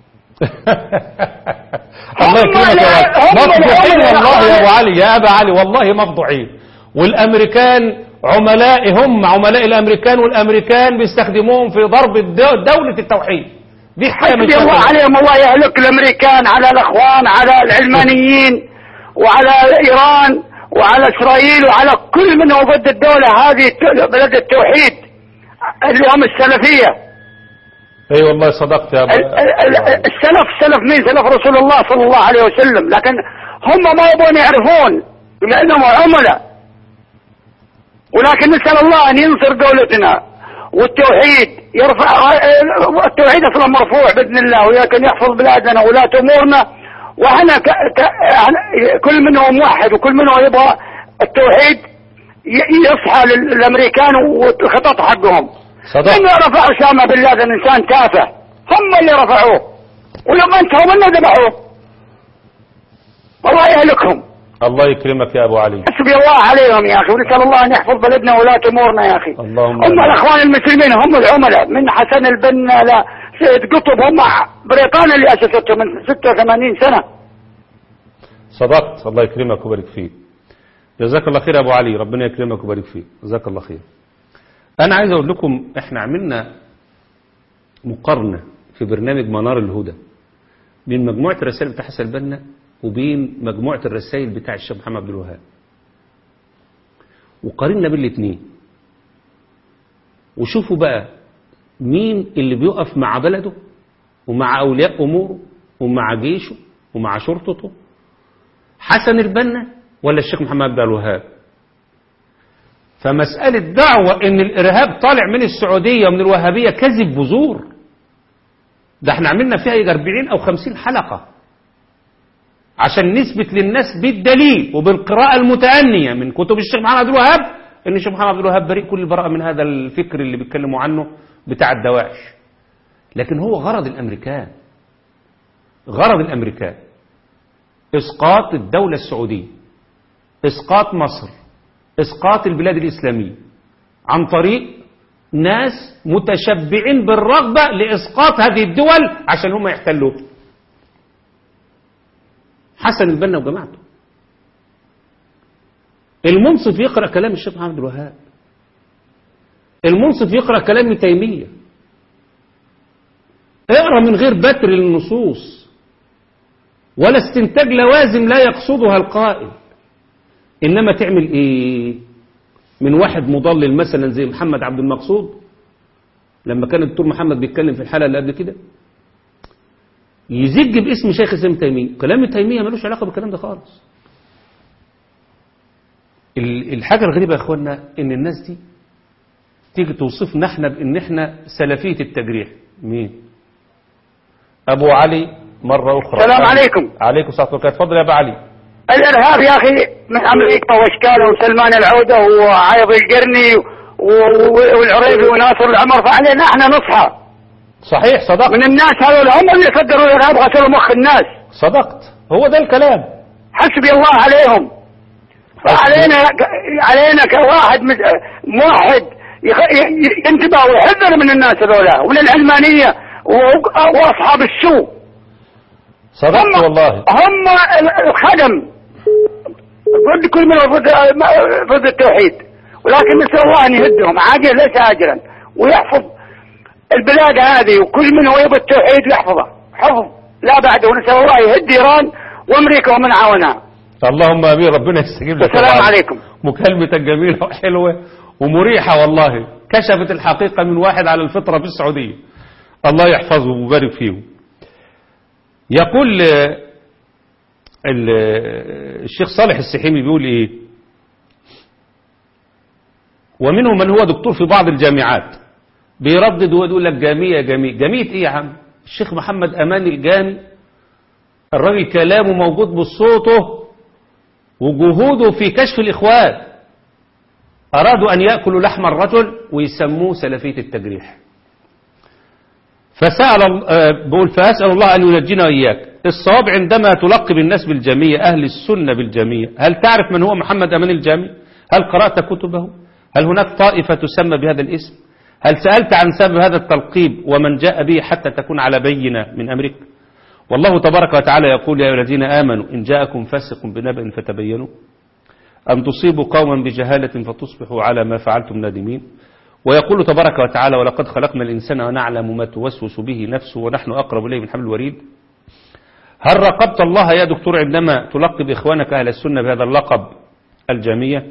الله هم يكرمك يا لا- ولد. هم مفضوحين لا- والله يا ابو علي يا ابا علي والله مفضوحين والامريكان عملائهم عملاء الامريكان والامريكان بيستخدموهم في ضرب الدو- دولة التوحيد دي حاجة من حسبي الله شغلهم. عليهم الله يهلك الامريكان على الاخوان على العلمانيين وعلى ايران وعلى اسرائيل وعلى كل من هو ضد الدولة هذه الت- بلد التوحيد اللي هم السلفية اي والله صدقت يا ابو ال- ال- ال- السلف سلف مين سلف رسول الله صلى الله عليه وسلم لكن هم ما يبون يعرفون لانهم عملاء ولكن نسال الله ان ينصر دولتنا والتوحيد يرفع التوحيد اصلا مرفوع باذن الله ولكن يحفظ بلادنا ولاة امورنا واحنا ك... ك... إحنا- كل منهم موحد وكل منهم يبغى التوحيد ي- يصحى لل- للامريكان والخطط حقهم صدقت من رفع اسامه بن لادن انسان تافه هم اللي رفعوه ولما انتهوا منه ذبحوه الله يهلكهم الله يكرمك يا ابو علي حسبي الله عليهم يا اخي ونسال الله ان يحفظ بلدنا ولاة امورنا يا اخي اللهم هم آمين. الاخوان المسلمين هم العملاء من حسن البنا لا سيد قطب هم بريطانيا اللي اسستهم من 86 سنه صدقت الله يكرمك ويبارك فيك جزاك الله خير يا ابو علي ربنا يكرمك ويبارك فيك جزاك الله خير انا عايز اقول لكم احنا عملنا مقارنه في برنامج منار الهدى بين مجموعه الرسائل بتاع حسن البنا وبين مجموعه الرسائل بتاع الشيخ محمد عبد الوهاب وقارنا بين الاثنين وشوفوا بقى مين اللي بيقف مع بلده ومع اولياء اموره ومع جيشه ومع شرطته حسن البنا ولا الشيخ محمد عبد الوهاب فمسألة دعوة ان الارهاب طالع من السعودية ومن الوهابية كذب بزور ده احنا عملنا فيها يجي 40 او 50 حلقة عشان نثبت للناس بالدليل وبالقراءة المتأنية من كتب الشيخ محمد عبد الوهاب ان الشيخ محمد عبد الوهاب بريء كل البراءة من هذا الفكر اللي بيتكلموا عنه بتاع الدواعش لكن هو غرض الامريكان غرض الامريكان اسقاط الدولة السعودية اسقاط مصر اسقاط البلاد الاسلامية عن طريق ناس متشبعين بالرغبة لاسقاط هذه الدول عشان هم يحتلوا حسن البنا وجماعته المنصف يقرأ كلام الشيخ محمد عبد الوهاب المنصف يقرأ كلام ابن تيمية اقرأ من غير بتر للنصوص ولا استنتاج لوازم لا يقصدها القائل إنما تعمل إيه من واحد مضلل مثلا زي محمد عبد المقصود لما كان الدكتور محمد بيتكلم في الحلقة اللي قبل كده يزج باسم شيخ الإسلام تيمية كلام تيمية ملوش علاقة بالكلام ده خالص ال- الحاجة الغريبة يا اخوانا ان الناس دي تيجي توصفنا احنا بان احنا سلفية التجريح مين ابو علي مرة اخرى السلام عليكم. عليكم السلام عليكم اتفضل يا ابو علي الارهاب يا اخي من امريكا واشكاله وسلمان العوده وعايض القرني و- و- والعريبي وناصر العمر فعلينا احنا نصحى صحيح صدقت من الناس هذول هم اللي صدروا الارهاب غسلوا مخ الناس صدقت هو ده الكلام حسبي الله عليهم فعلينا علينا كواحد مس- موحد يخ- ي- ي- ينتبه ويحذر من الناس هذولا ومن العلمانية و- واصحاب السوء صدقت والله هم ال- الخدم ضد كل من ضد ضد التوحيد ولكن نسال الله ان يهدهم عاجلا ليس اجلا ويحفظ البلاد هذه وكل من هو يبغى التوحيد يحفظه حفظ لا بعده ونسال الله يهد ايران وامريكا ومن عاونها اللهم امين ربنا يستجيب لك السلام طبعاً. عليكم. مكالمتك جميله وحلوه ومريحه والله كشفت الحقيقه من واحد على الفطره في السعوديه الله يحفظهم ويبارك فيهم يقول آه، ال- آه، الشيخ صالح السحيمي بيقول ايه ومنهم من هو دكتور في بعض الجامعات بيردد ويقول لك جامية جامية جامية ايه يا عم الشيخ محمد امان الجامي الراجل كلامه موجود بصوته وجهوده في كشف الإخوان أرادوا أن يأكلوا لحم الرجل ويسموه سلفية التجريح فسأل ال- آه، بقول فأسأل الله أن ينجينا وإياك الصواب عندما تلقب الناس بالجمية أهل السنة بالجمية هل تعرف من هو محمد أمان الجامي هل قرأت كتبه هل هناك طائفة تسمى بهذا الاسم هل سألت عن سبب هذا التلقيب ومن جاء به حتى تكون على بينة من أمرك والله تبارك وتعالى يقول يا أيها الذين آمنوا إن جاءكم فاسق بنبأ فتبينوا أن تصيبوا قوما بجهالة فتصبحوا على ما فعلتم نادمين ويقول تبارك وتعالى ولقد خلقنا الإنسان ونعلم ما توسوس به نفسه ونحن أقرب إليه من حبل الوريد هل رقبت الله يا دكتور عندما تلقب إخوانك أهل السنة بهذا اللقب الجامية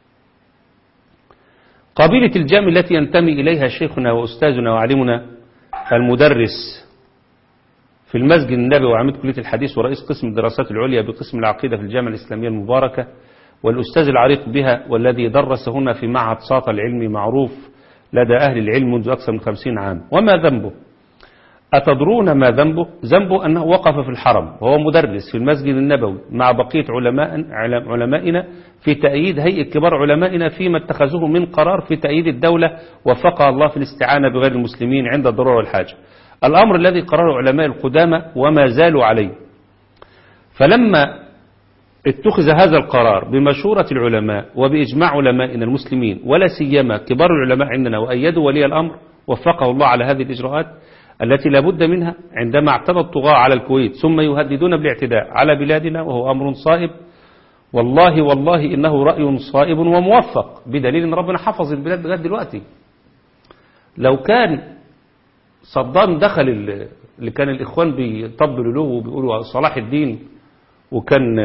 قبيلة الجامي التي ينتمي إليها شيخنا وأستاذنا وعلمنا المدرس في المسجد النبوي وعميد كلية الحديث ورئيس قسم الدراسات العليا بقسم العقيدة في الجامعة الإسلامية المباركة والأستاذ العريق بها والذي درس هنا في معهد ساطة العلمي معروف لدى أهل العلم منذ أكثر من خمسين عام وما ذنبه أتدرون ما ذنبه ذنبه أنه وقف في الحرم وهو مدرس في المسجد النبوي مع بقية علماء علمائنا في تأييد هيئة كبار علمائنا فيما اتخذوه من قرار في تأييد الدولة وفقها الله في الاستعانة بغير المسلمين عند الضرورة والحاجة الأمر الذي قرره علماء القدامى وما زالوا عليه فلما اتخذ هذا القرار بمشورة العلماء وبإجماع علمائنا المسلمين ولا سيما كبار العلماء عندنا وأيدوا ولي الأمر وفقه الله على هذه الإجراءات التي لا بد منها عندما اعتدى الطغاة على الكويت ثم يهددون بالاعتداء على بلادنا وهو أمر صائب والله والله إنه رأي صائب وموفق بدليل أن ربنا حفظ البلاد لغاية دلوقتي لو كان صدام دخل ال- اللي كان الإخوان بيطبلوا له وبيقولوا صلاح الدين وكان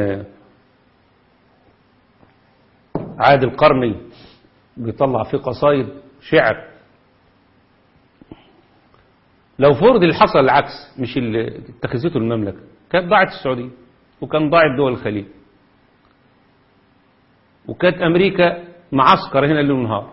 عادل قرني بيطلع فيه قصايد شعر لو فرض اللي حصل العكس مش اللي اتخذته المملكة كانت ضاعت السعودية وكان ضاعت دول الخليج وكانت أمريكا معسكر هنا ليل ونهار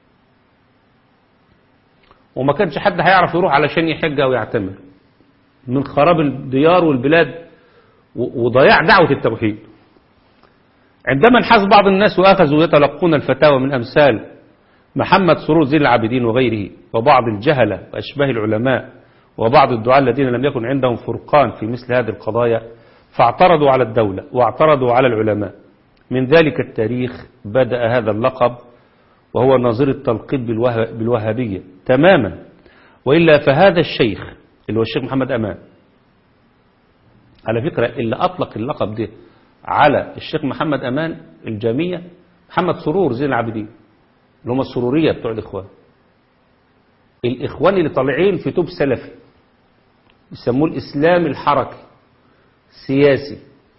وما كانش حد هيعرف يروح علشان يحج أو يعتمر من خراب الديار والبلاد و- وضياع دعوة التوحيد عندما انحاز بعض الناس وأخذوا يتلقون الفتاوى من أمثال محمد سرور زين العابدين وغيره وبعض الجهلة وأشباه العلماء وبعض الدعاة الذين لم يكن عندهم فرقان في مثل هذه القضايا فاعترضوا على الدولة واعترضوا على العلماء من ذلك التاريخ بدأ هذا اللقب وهو نظير التلقيب بالوه- بالوهابية تماما وإلا فهذا الشيخ اللي هو الشيخ محمد أمان على فكرة اللي أطلق اللقب ده على الشيخ محمد أمان الجامية محمد سرور زين العابدين اللي هم السرورية بتوع الإخوان الإخوان اللي طالعين في توب سلفي يسموه الإسلام الحركي سياسي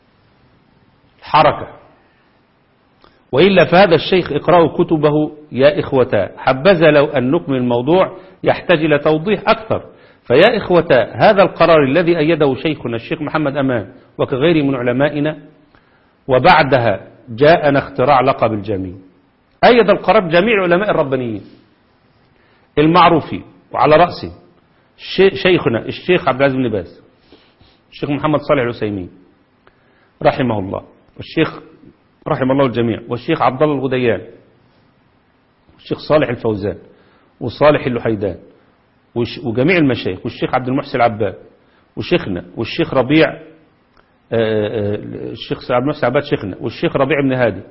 حركة وإلا فهذا الشيخ اقرأوا كتبه يا إخوتا حبذا لو أن نكمل الموضوع يحتاج إلى توضيح أكثر فيا إخوتا هذا القرار الذي أيده شيخنا الشيخ محمد أمان وكغيره من علمائنا وبعدها جاءنا اختراع لقب الجميع أيد القرار جميع العلماء الربانيين المعروفين وعلى رأسه شي- شيخنا الشيخ عبد العزيز بن باز الشيخ محمد صالح العثيمين رحمه الله والشيخ رحم الله الجميع والشيخ عبد الله الغديان والشيخ صالح الفوزان وصالح اللحيدان وش- وجميع المشايخ والشيخ عبد المحسن العباد وشيخنا والشيخ ربيع آه، آه، الشيخ عبد المحسن العباد شيخنا والشيخ ربيع بن هادي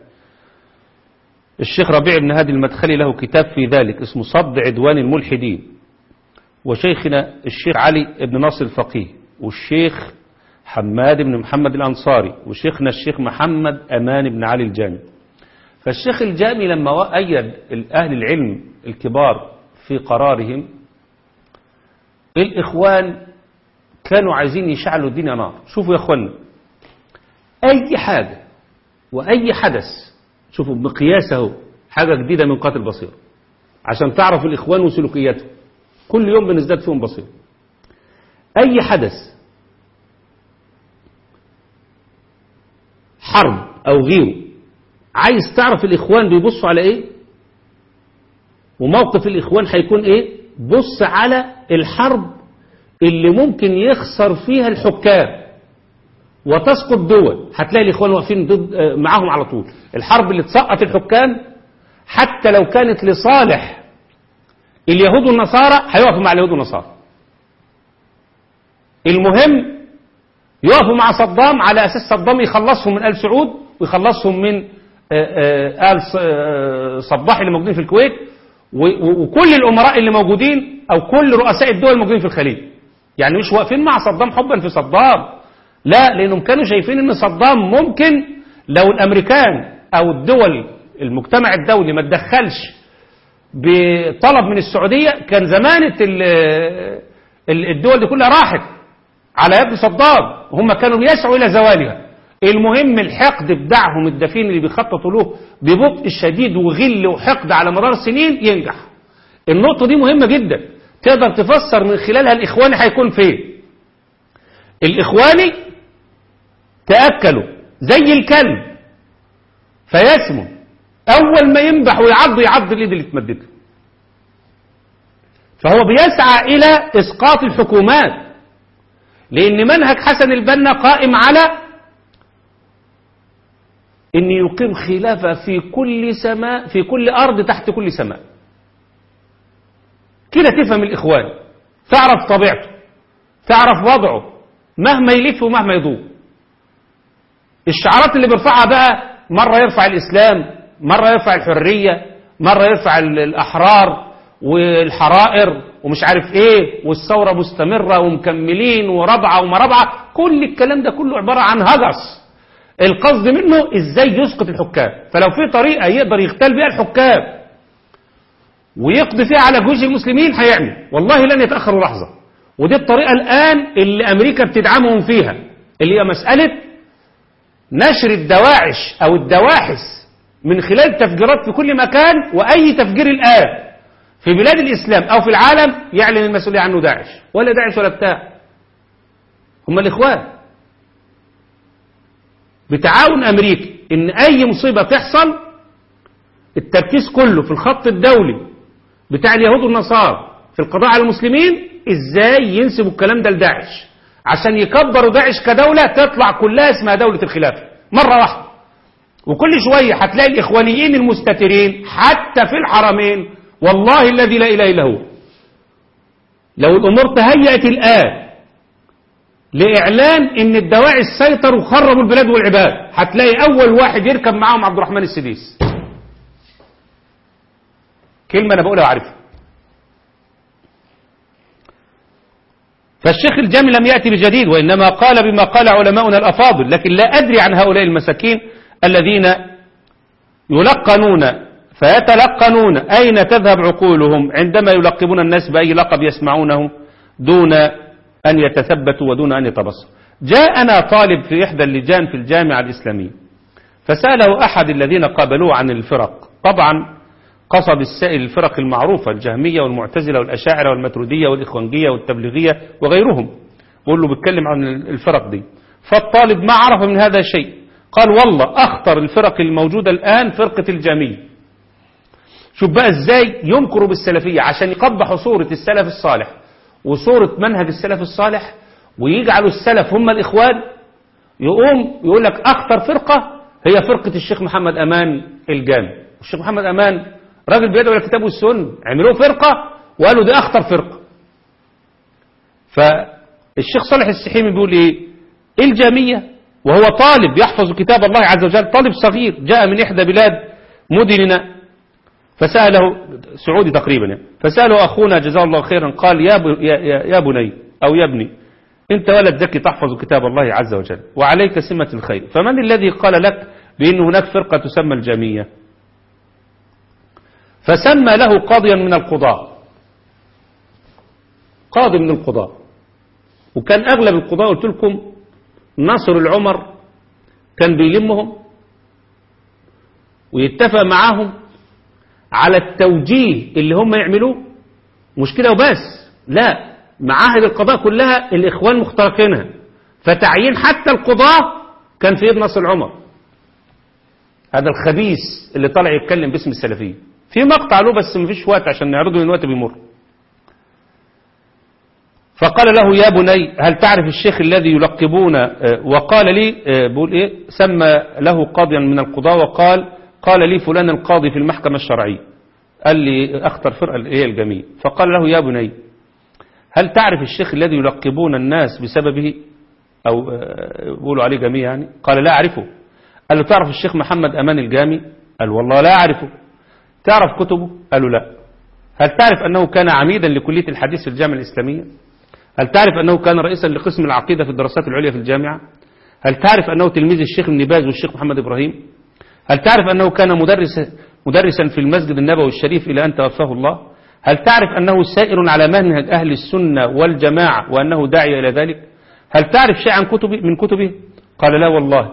الشيخ ربيع بن هادي المدخلي له كتاب في ذلك اسمه صد عدوان الملحدين وشيخنا الشيخ علي بن ناصر الفقيه والشيخ حماد بن محمد الأنصاري وشيخنا الشيخ محمد أمان بن علي الجامي فالشيخ الجامي لما أيد أهل العلم الكبار في قرارهم الإخوان كانوا عايزين يشعلوا الدنيا نار شوفوا يا أخوانا أي حاجة وأي حدث شوفوا بقياسه حاجة جديدة من قاتل بصير عشان تعرف الإخوان وسلوكياتهم كل يوم بنزداد فيهم بصير أي حدث حرب أو غيره عايز تعرف الإخوان بيبصوا على إيه وموقف الإخوان هيكون إيه بص على الحرب اللي ممكن يخسر فيها الحكام وتسقط دول هتلاقي الإخوان واقفين ضد معاهم على طول الحرب اللي تسقط الحكام حتى لو كانت لصالح اليهود والنصارى هيقفوا مع اليهود والنصارى المهم يقفوا مع صدام على أساس صدام يخلصهم من آل سعود ويخلصهم من آل صباح اللي موجودين في الكويت وكل الأمراء اللي موجودين أو كل رؤساء الدول الموجودين في الخليج يعني مش واقفين مع صدام حبا في صدام لا لأنهم كانوا شايفين أن صدام ممكن لو الأمريكان أو الدول المجتمع الدولي ما تدخلش بطلب من السعودية كان زمانة الدول دي كلها راحت على يد صدام هم كانوا بيسعوا إلى زوالها المهم الحقد بتاعهم الدفين اللي بيخططوا له ببطء شديد وغل وحقد على مدار السنين ينجح النقطة دي مهمة جدا تقدر تفسر من خلالها الإخواني هيكون فين الإخواني تأكلوا زي الكلب فيسمو أول ما ينبح ويعض يعض الإيد اللي تمدد له فهو بيسعى إلى إسقاط الحكومات لأن منهج حسن البنا قائم على أن يقيم خلافة في كل سماء في كل أرض تحت كل سماء كده تفهم الإخوان تعرف طبيعته تعرف وضعه مهما يلف ومهما يدور الشعارات اللي بيرفعها بقى مرة يرفع الإسلام مرة يرفع الحرية مرة يرفع الأحرار والحرائر ومش عارف ايه والثورة مستمرة ومكملين وربعة وما ربعة كل الكلام ده كله عبارة عن هجس القصد منه ازاي يسقط الحكام فلو في طريقة يقدر يغتال بيها الحكام ويقضي فيها على جيوش المسلمين هيعمل والله لن يتأخروا لحظة ودي الطريقة الآن اللي أمريكا بتدعمهم فيها اللي هي مسألة نشر الدواعش أو الدواحس من خلال تفجيرات في كل مكان وأي تفجير الآن في بلاد الإسلام أو في العالم يعلن المسؤولية عنه داعش ولا داعش ولا بتاع هم الإخوان بتعاون أمريكي إن أي مصيبة تحصل التركيز كله في الخط الدولي بتاع اليهود والنصارى في القضاء على المسلمين إزاي ينسبوا الكلام ده لداعش عشان يكبروا داعش كدولة تطلع كلها اسمها دولة الخلافة مرة واحدة وكل شوية هتلاقي الإخوانيين المستترين حتى في الحرمين والله الذي لا إله إلا هو لو الأمور تهيأت الآن لإعلان إن الدواعش سيطروا وخربوا البلاد والعباد هتلاقي أول واحد يركب معاهم عبد الرحمن السديس كلمة أنا بقولها وعارفها فالشيخ الجامي لم يأتي بجديد وإنما قال بما قال علماؤنا الأفاضل لكن لا أدري عن هؤلاء المساكين الذين يلقنون فيتلقنون أين تذهب عقولهم عندما يلقبون الناس بأي لقب يسمعونه دون أن يتثبتوا ودون أن يتبصروا جاءنا طالب في إحدى اللجان في الجامعة الإسلامية فسأله أحد الذين قابلوه عن الفرق طبعا قصد السائل الفرق المعروفة الجهمية والمعتزلة والأشاعرة والمترودية والإخوانجية والتبليغية وغيرهم بقول له بيتكلم عن الفرق دي فالطالب ما عرف من هذا شيء قال والله أخطر الفرق الموجودة الآن فرقة الجامية شوف بقى ازاي ينكروا بالسلفية عشان يقبحوا صورة السلف الصالح وصورة منهج السلف الصالح ويجعلوا السلف هم الإخوان يقوم يقول لك أخطر فرقة هي فرقة الشيخ محمد أمان الجامي الشيخ محمد أمان راجل بيدعو الكتاب والسنة عملوه فرقة وقالوا دي أخطر فرقة فالشيخ صالح السحيمي بيقول إيه الجامية وهو طالب يحفظ كتاب الله عز وجل طالب صغير جاء من إحدى بلاد مدننا فسأله سعودي تقريبا يعني فسأله أخونا جزاه الله خيرا قال يا, ب- يا, يا, يا بني أو يا ابني أنت ولد ذكي تحفظ كتاب الله عز وجل وعليك سمة الخير فمن الذي قال لك بأن هناك فرقة تسمى الجامية فسمى له قاضيا من القضاء قاضي من القضاء وكان أغلب القضاء قلت لكم ناصر العمر كان بيلمهم ويتفق معاهم على التوجيه اللي هم يعملوه مش كده وبس لا معاهد القضاء كلها الإخوان مخترقينها فتعيين حتى القضاة كان في يد ناصر العمر هذا الخبيث اللي طالع يتكلم باسم السلفية في مقطع له بس مفيش وقت عشان نعرضه لأن الوقت بيمر فقال له يا بني هل تعرف الشيخ الذي يلقبون آه، وقال لي آه، بقول ايه سمى له قاضيا من القضاة وقال قال لي فلان القاضي في المحكمة الشرعية قال لي اختر فرقة ايه الجميع فقال له يا بني هل تعرف الشيخ الذي يلقبون الناس بسببه او آه، بيقولوا عليه جميع يعني قال لا اعرفه قال له تعرف الشيخ محمد امان الجامي قال والله لا اعرفه تعرف كتبه قالوا لا هل تعرف انه كان عميدا لكلية الحديث في الجامعة الاسلامية هل تعرف أنه كان رئيسا لقسم العقيدة في الدراسات العليا في الجامعة هل تعرف أنه تلميذ الشيخ ابن باز والشيخ محمد إبراهيم هل تعرف أنه كان مدرس مدرسا في المسجد النبوي الشريف إلى أن توفاه الله هل تعرف أنه سائر على منهج أهل السنة والجماعة وأنه داعي إلى ذلك هل تعرف شيئا عن كتبه من كتبه قال لا والله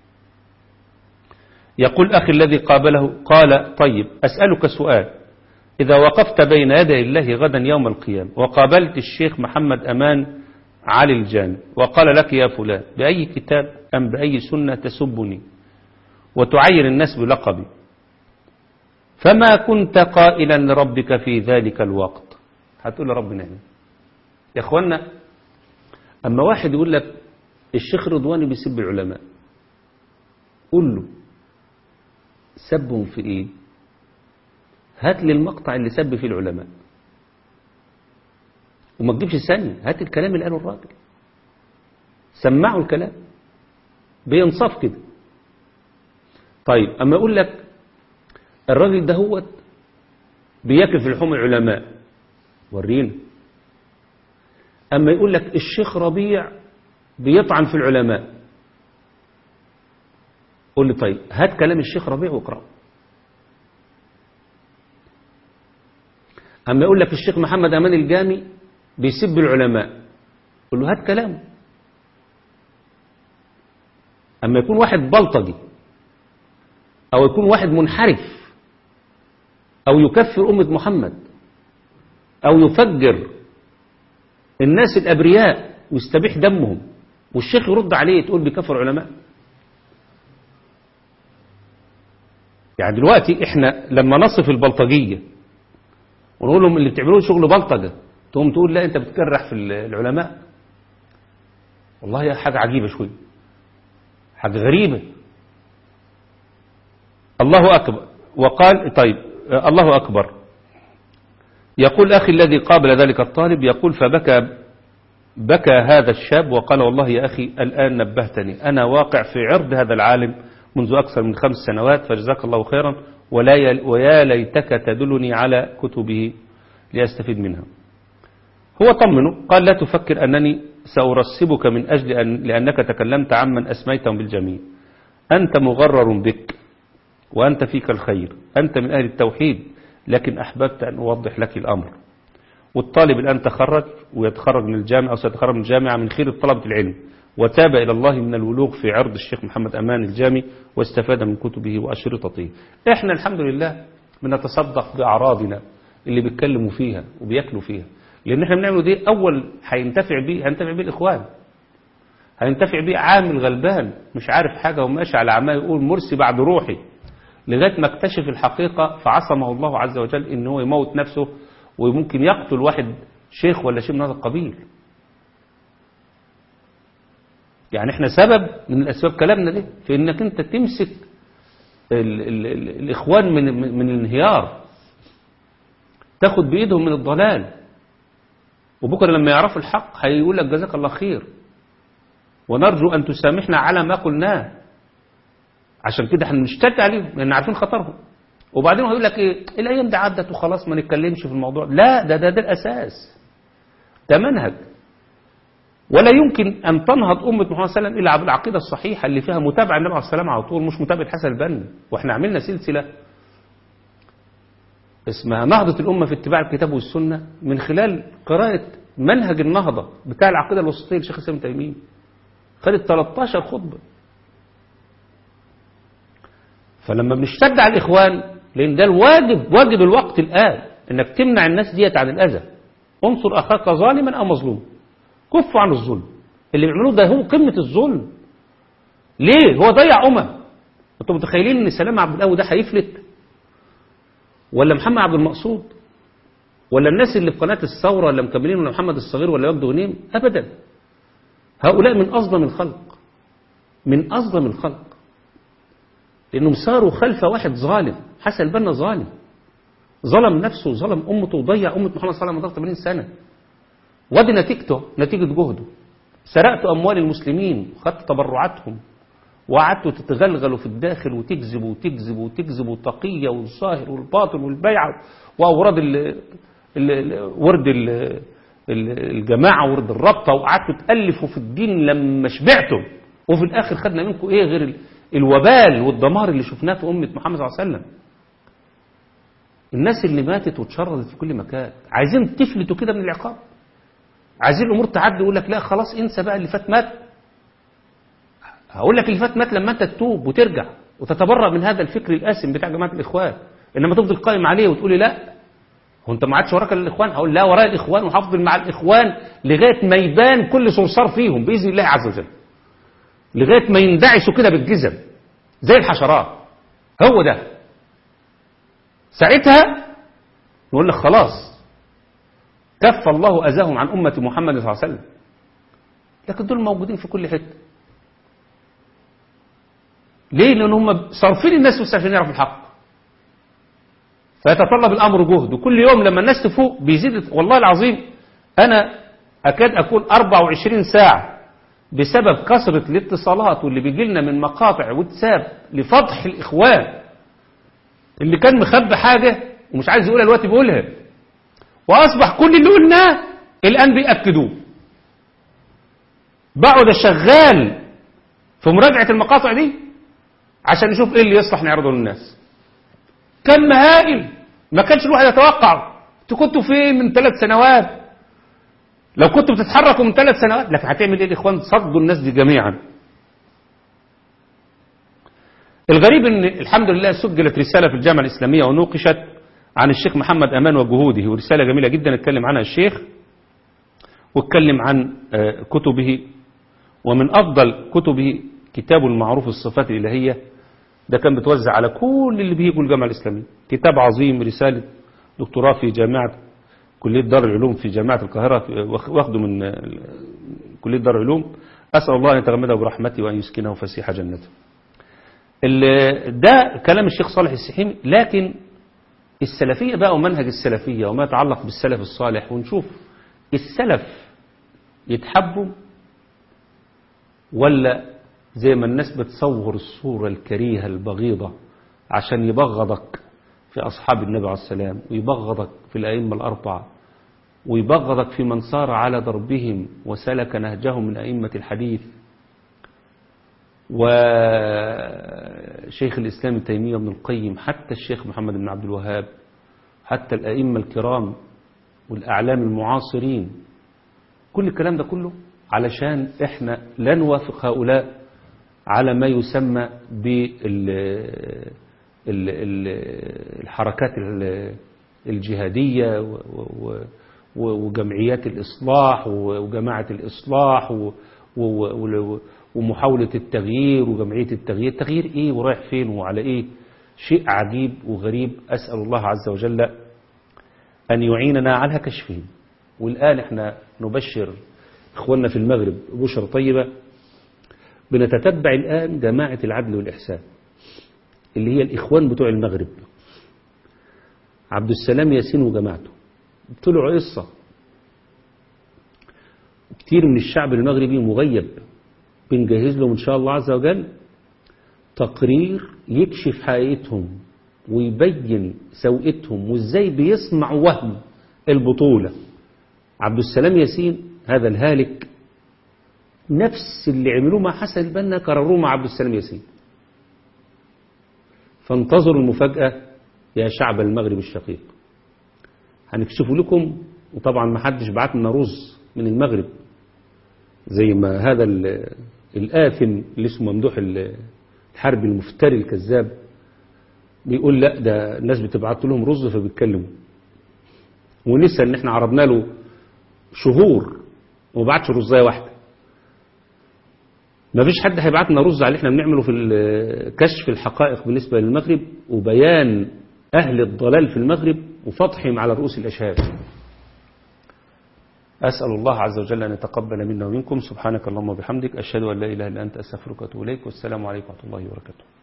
يقول أخي الذي قابله قال طيب أسألك سؤال إذا وقفت بين يدي الله غدا يوم القيامة وقابلت الشيخ محمد أمان علي الجاني وقال لك يا فلان بأي كتاب أم بأي سنة تسبني وتعير الناس بلقبي فما كنت قائلا لربك في ذلك الوقت هتقول لربنا هنا يا اخوانا اما واحد يقول لك الشيخ رضواني بيسب العلماء قول له سبهم في ايه هات لي المقطع اللي سب فيه العلماء وما تجيبش ثانية هات الكلام اللي قاله الراجل سمعوا الكلام بإنصاف كده طيب أما أقول لك الراجل ده هو بياكل في لحوم العلماء ورينا أما يقول لك الشيخ ربيع بيطعن في العلماء قول لي طيب هات كلام الشيخ ربيع واقرأه أما يقول لك الشيخ محمد أمان الجامي بيسب العلماء قل له هات كلامه أما يكون واحد بلطجي أو يكون واحد منحرف أو يكفر أمة محمد أو يفجر الناس الأبرياء ويستبيح دمهم والشيخ يرد عليه تقول بيكفر علماء يعني دلوقتي احنا لما نصف البلطجية ونقول لهم اللي بتعملوه شغل بلطجة تقوم تقول لا انت بتكرح في العلماء والله يا حاجة عجيبة شوية حاجة غريبة الله أكبر وقال طيب الله أكبر يقول أخي الذي قابل ذلك الطالب يقول فبكى بكى هذا الشاب وقال والله يا أخي الآن نبهتني أنا واقع في عرض هذا العالم منذ أكثر من خمس سنوات فجزاك الله خيرا ولا ي... ويا ليتك تدلني على كتبه لأستفيد منها هو طمنه قال لا تفكر أنني سأرسبك من أجل أن لأنك تكلمت عمن أسميتهم بالجميع أنت مغرر بك وأنت فيك الخير أنت من أهل التوحيد لكن أحببت أن أوضح لك الأمر والطالب الآن تخرج ويتخرج من الجامعة أو سيتخرج من الجامعة من خير طلبة العلم وتاب إلى الله من الولوغ في عرض الشيخ محمد أمان الجامي واستفاد من كتبه وأشرطته إحنا الحمد لله بنتصدق بأعراضنا اللي بيتكلموا فيها وبياكلوا فيها لأن إحنا بنعمله دي أول هينتفع بيه هينتفع بيه الإخوان هينتفع بيه عامل غلبان مش عارف حاجة وماشي على عماه يقول مرسي بعد روحي لغاية ما اكتشف الحقيقة فعصمه الله عز وجل إن هو يموت نفسه وممكن يقتل واحد شيخ ولا شيء من هذا القبيل يعني احنا سبب من الأسباب كلامنا ده في انك انت تمسك ال ال ال الإخوان من, من الانهيار تاخد بإيدهم من الضلال وبكرة لما يعرفوا الحق هيقول لك جزاك الله خير ونرجو أن تسامحنا على ما قلناه عشان كده احنا بنشتد عليهم لأن عارفين خطرهم وبعدين هو يقول لك ايه الايام دي عدت وخلاص ما نتكلمش في الموضوع لا ده ده ده الاساس ده منهج ولا يمكن ان تنهض امه محمد صلى الله عليه وسلم الا بالعقيده الصحيحه اللي فيها متابعه النبي عليه السلام على طول مش متابعه حسن البنا واحنا عملنا سلسله اسمها نهضه الامه في اتباع الكتاب والسنه من خلال قراءه منهج النهضه بتاع العقيده الوسطيه لشيخ الاسلام ابن تيميه خدت 13 خطبه فلما بنشتد على الاخوان لان ده الواجب واجب الوقت الان انك تمنع الناس ديت عن الاذى انصر اخاك ظالما او مظلوما كفوا عن الظلم اللي بيعملوه ده هو قمه الظلم ليه هو ضيع امم انتوا متخيلين ان سلام عبد القوي ده هيفلت ولا محمد عبد المقصود ولا الناس اللي في قناه الثوره ولا مكملين ولا محمد الصغير ولا وجد غنيم ابدا هؤلاء من اظلم الخلق من اظلم الخلق لانهم ساروا خلف واحد ظالم حسن البنا ظالم ظلم نفسه وظلم امته وضيع امه محمد صلى الله عليه وسلم 80 سنه ودي نتيجته نتيجه جهده سرقت اموال المسلمين وخدت تبرعاتهم وقعدتوا تتغلغلوا في الداخل وتكذبوا وتكذبوا وتكذبوا التقية والظاهر والباطن والبيعة وأوراد ال ال ال ورد ال ال الجماعة ورد الرابطة وقعدتوا تألفوا في الدين لما شبعتم وفي الآخر خدنا منكم إيه غير ال- الوبال والدمار اللي شفناه في أمة محمد صلى الله عليه وسلم الناس اللي ماتت واتشردت في كل مكان عايزين تفلتوا كده من العقاب عايزين الأمور تعدي يقول لك لا خلاص انسى بقى اللي فات مات هقول لك اللي فات مات لما انت تتوب وترجع وتتبرأ من هذا الفكر القاسم بتاع جماعة الإخوان إنما تفضل قائم عليه وتقولي لا هو انت ما عادش وراك الا الاخوان هقول لا ورايا الاخوان وهفضل مع الاخوان لغايه ما يبان كل صرصار فيهم باذن الله عز وجل لغايه ما يندعسوا كده بالجزم زي الحشرات هو ده ساعتها نقول لك خلاص كف الله اذاهم عن امه محمد صلى الله عليه وسلم لكن دول موجودين في كل حته ليه لان هم صارفين الناس بس عشان يعرفوا الحق فيتطلب الامر جهد وكل يوم لما الناس تفوق بيزيد والله العظيم انا اكاد اكون 24 ساعه بسبب كثره الاتصالات واللي بيجي لنا من مقاطع واتساب لفضح الاخوان اللي كان مخبي حاجه ومش عايز يقولها دلوقتي بيقولها واصبح كل اللي قلناه الان بياكدوه بقعد شغال في مراجعه المقاطع دي عشان نشوف ايه اللي يصلح نعرضه للناس كم هائل ما كانش الواحد يتوقع انتوا كنتوا فين من ثلاث سنوات لو كنتوا بتتحركوا من ثلاث سنوات لكن هتعمل ايه الاخوان صدوا الناس دي جميعا الغريب ان الحمد لله سجلت رسالة في الجامعة الإسلامية ونوقشت عن الشيخ محمد أمان وجهوده ورسالة جميلة جدا اتكلم عنها الشيخ واتكلم عن آه، كتبه ومن أفضل كتبه كتاب المعروف الصفات الإلهية ده كان بتوزع على كل اللي بيجوا الجامعة الإسلامية كتاب عظيم رسالة دكتوراه في جامعة كلية دار العلوم في جامعة القاهرة في- واخ- واخده من آه، كلية دار العلوم أسأل الله أن يتغمده برحمته وأن يسكنه فسيح جنته ال- ده كلام الشيخ صالح السحيمي لكن السلفية بقى ومنهج السلفية وما يتعلق بالسلف الصالح ونشوف السلف يتحبوا ولا زي ما الناس بتصور الصورة الكريهة البغيضة عشان يبغضك في أصحاب النبي عليه السلام ويبغضك في الأئمة الأربعة ويبغضك في من صار على دربهم وسلك نهجهم من أئمة الحديث وشيخ الإسلام ابن تيمية ابن القيم حتى الشيخ محمد بن عبد الوهاب حتى الأئمة الكرام والأعلام المعاصرين كل الكلام ده كله علشان احنا لا نوافق هؤلاء على ما يسمى بالحركات الجهادية و- و- و- وجمعيات الإصلاح و- وجماعة الإصلاح و- و- و- ومحاولة التغيير وجمعية التغيير تغيير إيه ورايح فين وعلى إيه شيء عجيب وغريب أسأل الله عز وجل أن يعيننا على كشفهم والآن احنا نبشر إخواننا في المغرب بشرى طيبة بنتتبع الآن جماعة العدل والإحسان اللي هي الإخوان بتوع المغرب عبد السلام ياسين وجماعته طلعوا قصة كتير من الشعب المغربي مغيب بنجهز لهم إن شاء الله عز وجل تقرير يكشف حقيقتهم ويبين سوءتهم وازاي بيصنعوا وهم البطولة عبد السلام ياسين هذا الهالك نفس اللي عملوه مع حسن البنا كرروه مع عبد السلام ياسين فانتظروا المفاجأة يا شعب المغرب الشقيق هنكشف لكم وطبعا ما حدش بعت لنا رز من المغرب زي ما هذا ال- الآثم اللي اسمه ممدوح ال- الحربي المفتري الكذاب بيقول لا ده الناس بتبعت لهم رز فبيتكلموا ونسى ان احنا عرضنا له شهور وما بعتش رزايه واحده ما فيش حد هيبعت لنا رز على اللي احنا بنعمله في ال- كشف الحقائق بالنسبه للمغرب وبيان اهل الضلال في المغرب وفضحهم على رؤوس الاشهاد أسأل الله عز وجل أن يتقبل منا ومنكم سبحانك اللهم وبحمدك أشهد أن لا إله إلا أنت أستغفرك وأتوب إليك والسلام عليكم ورحمة الله وبركاته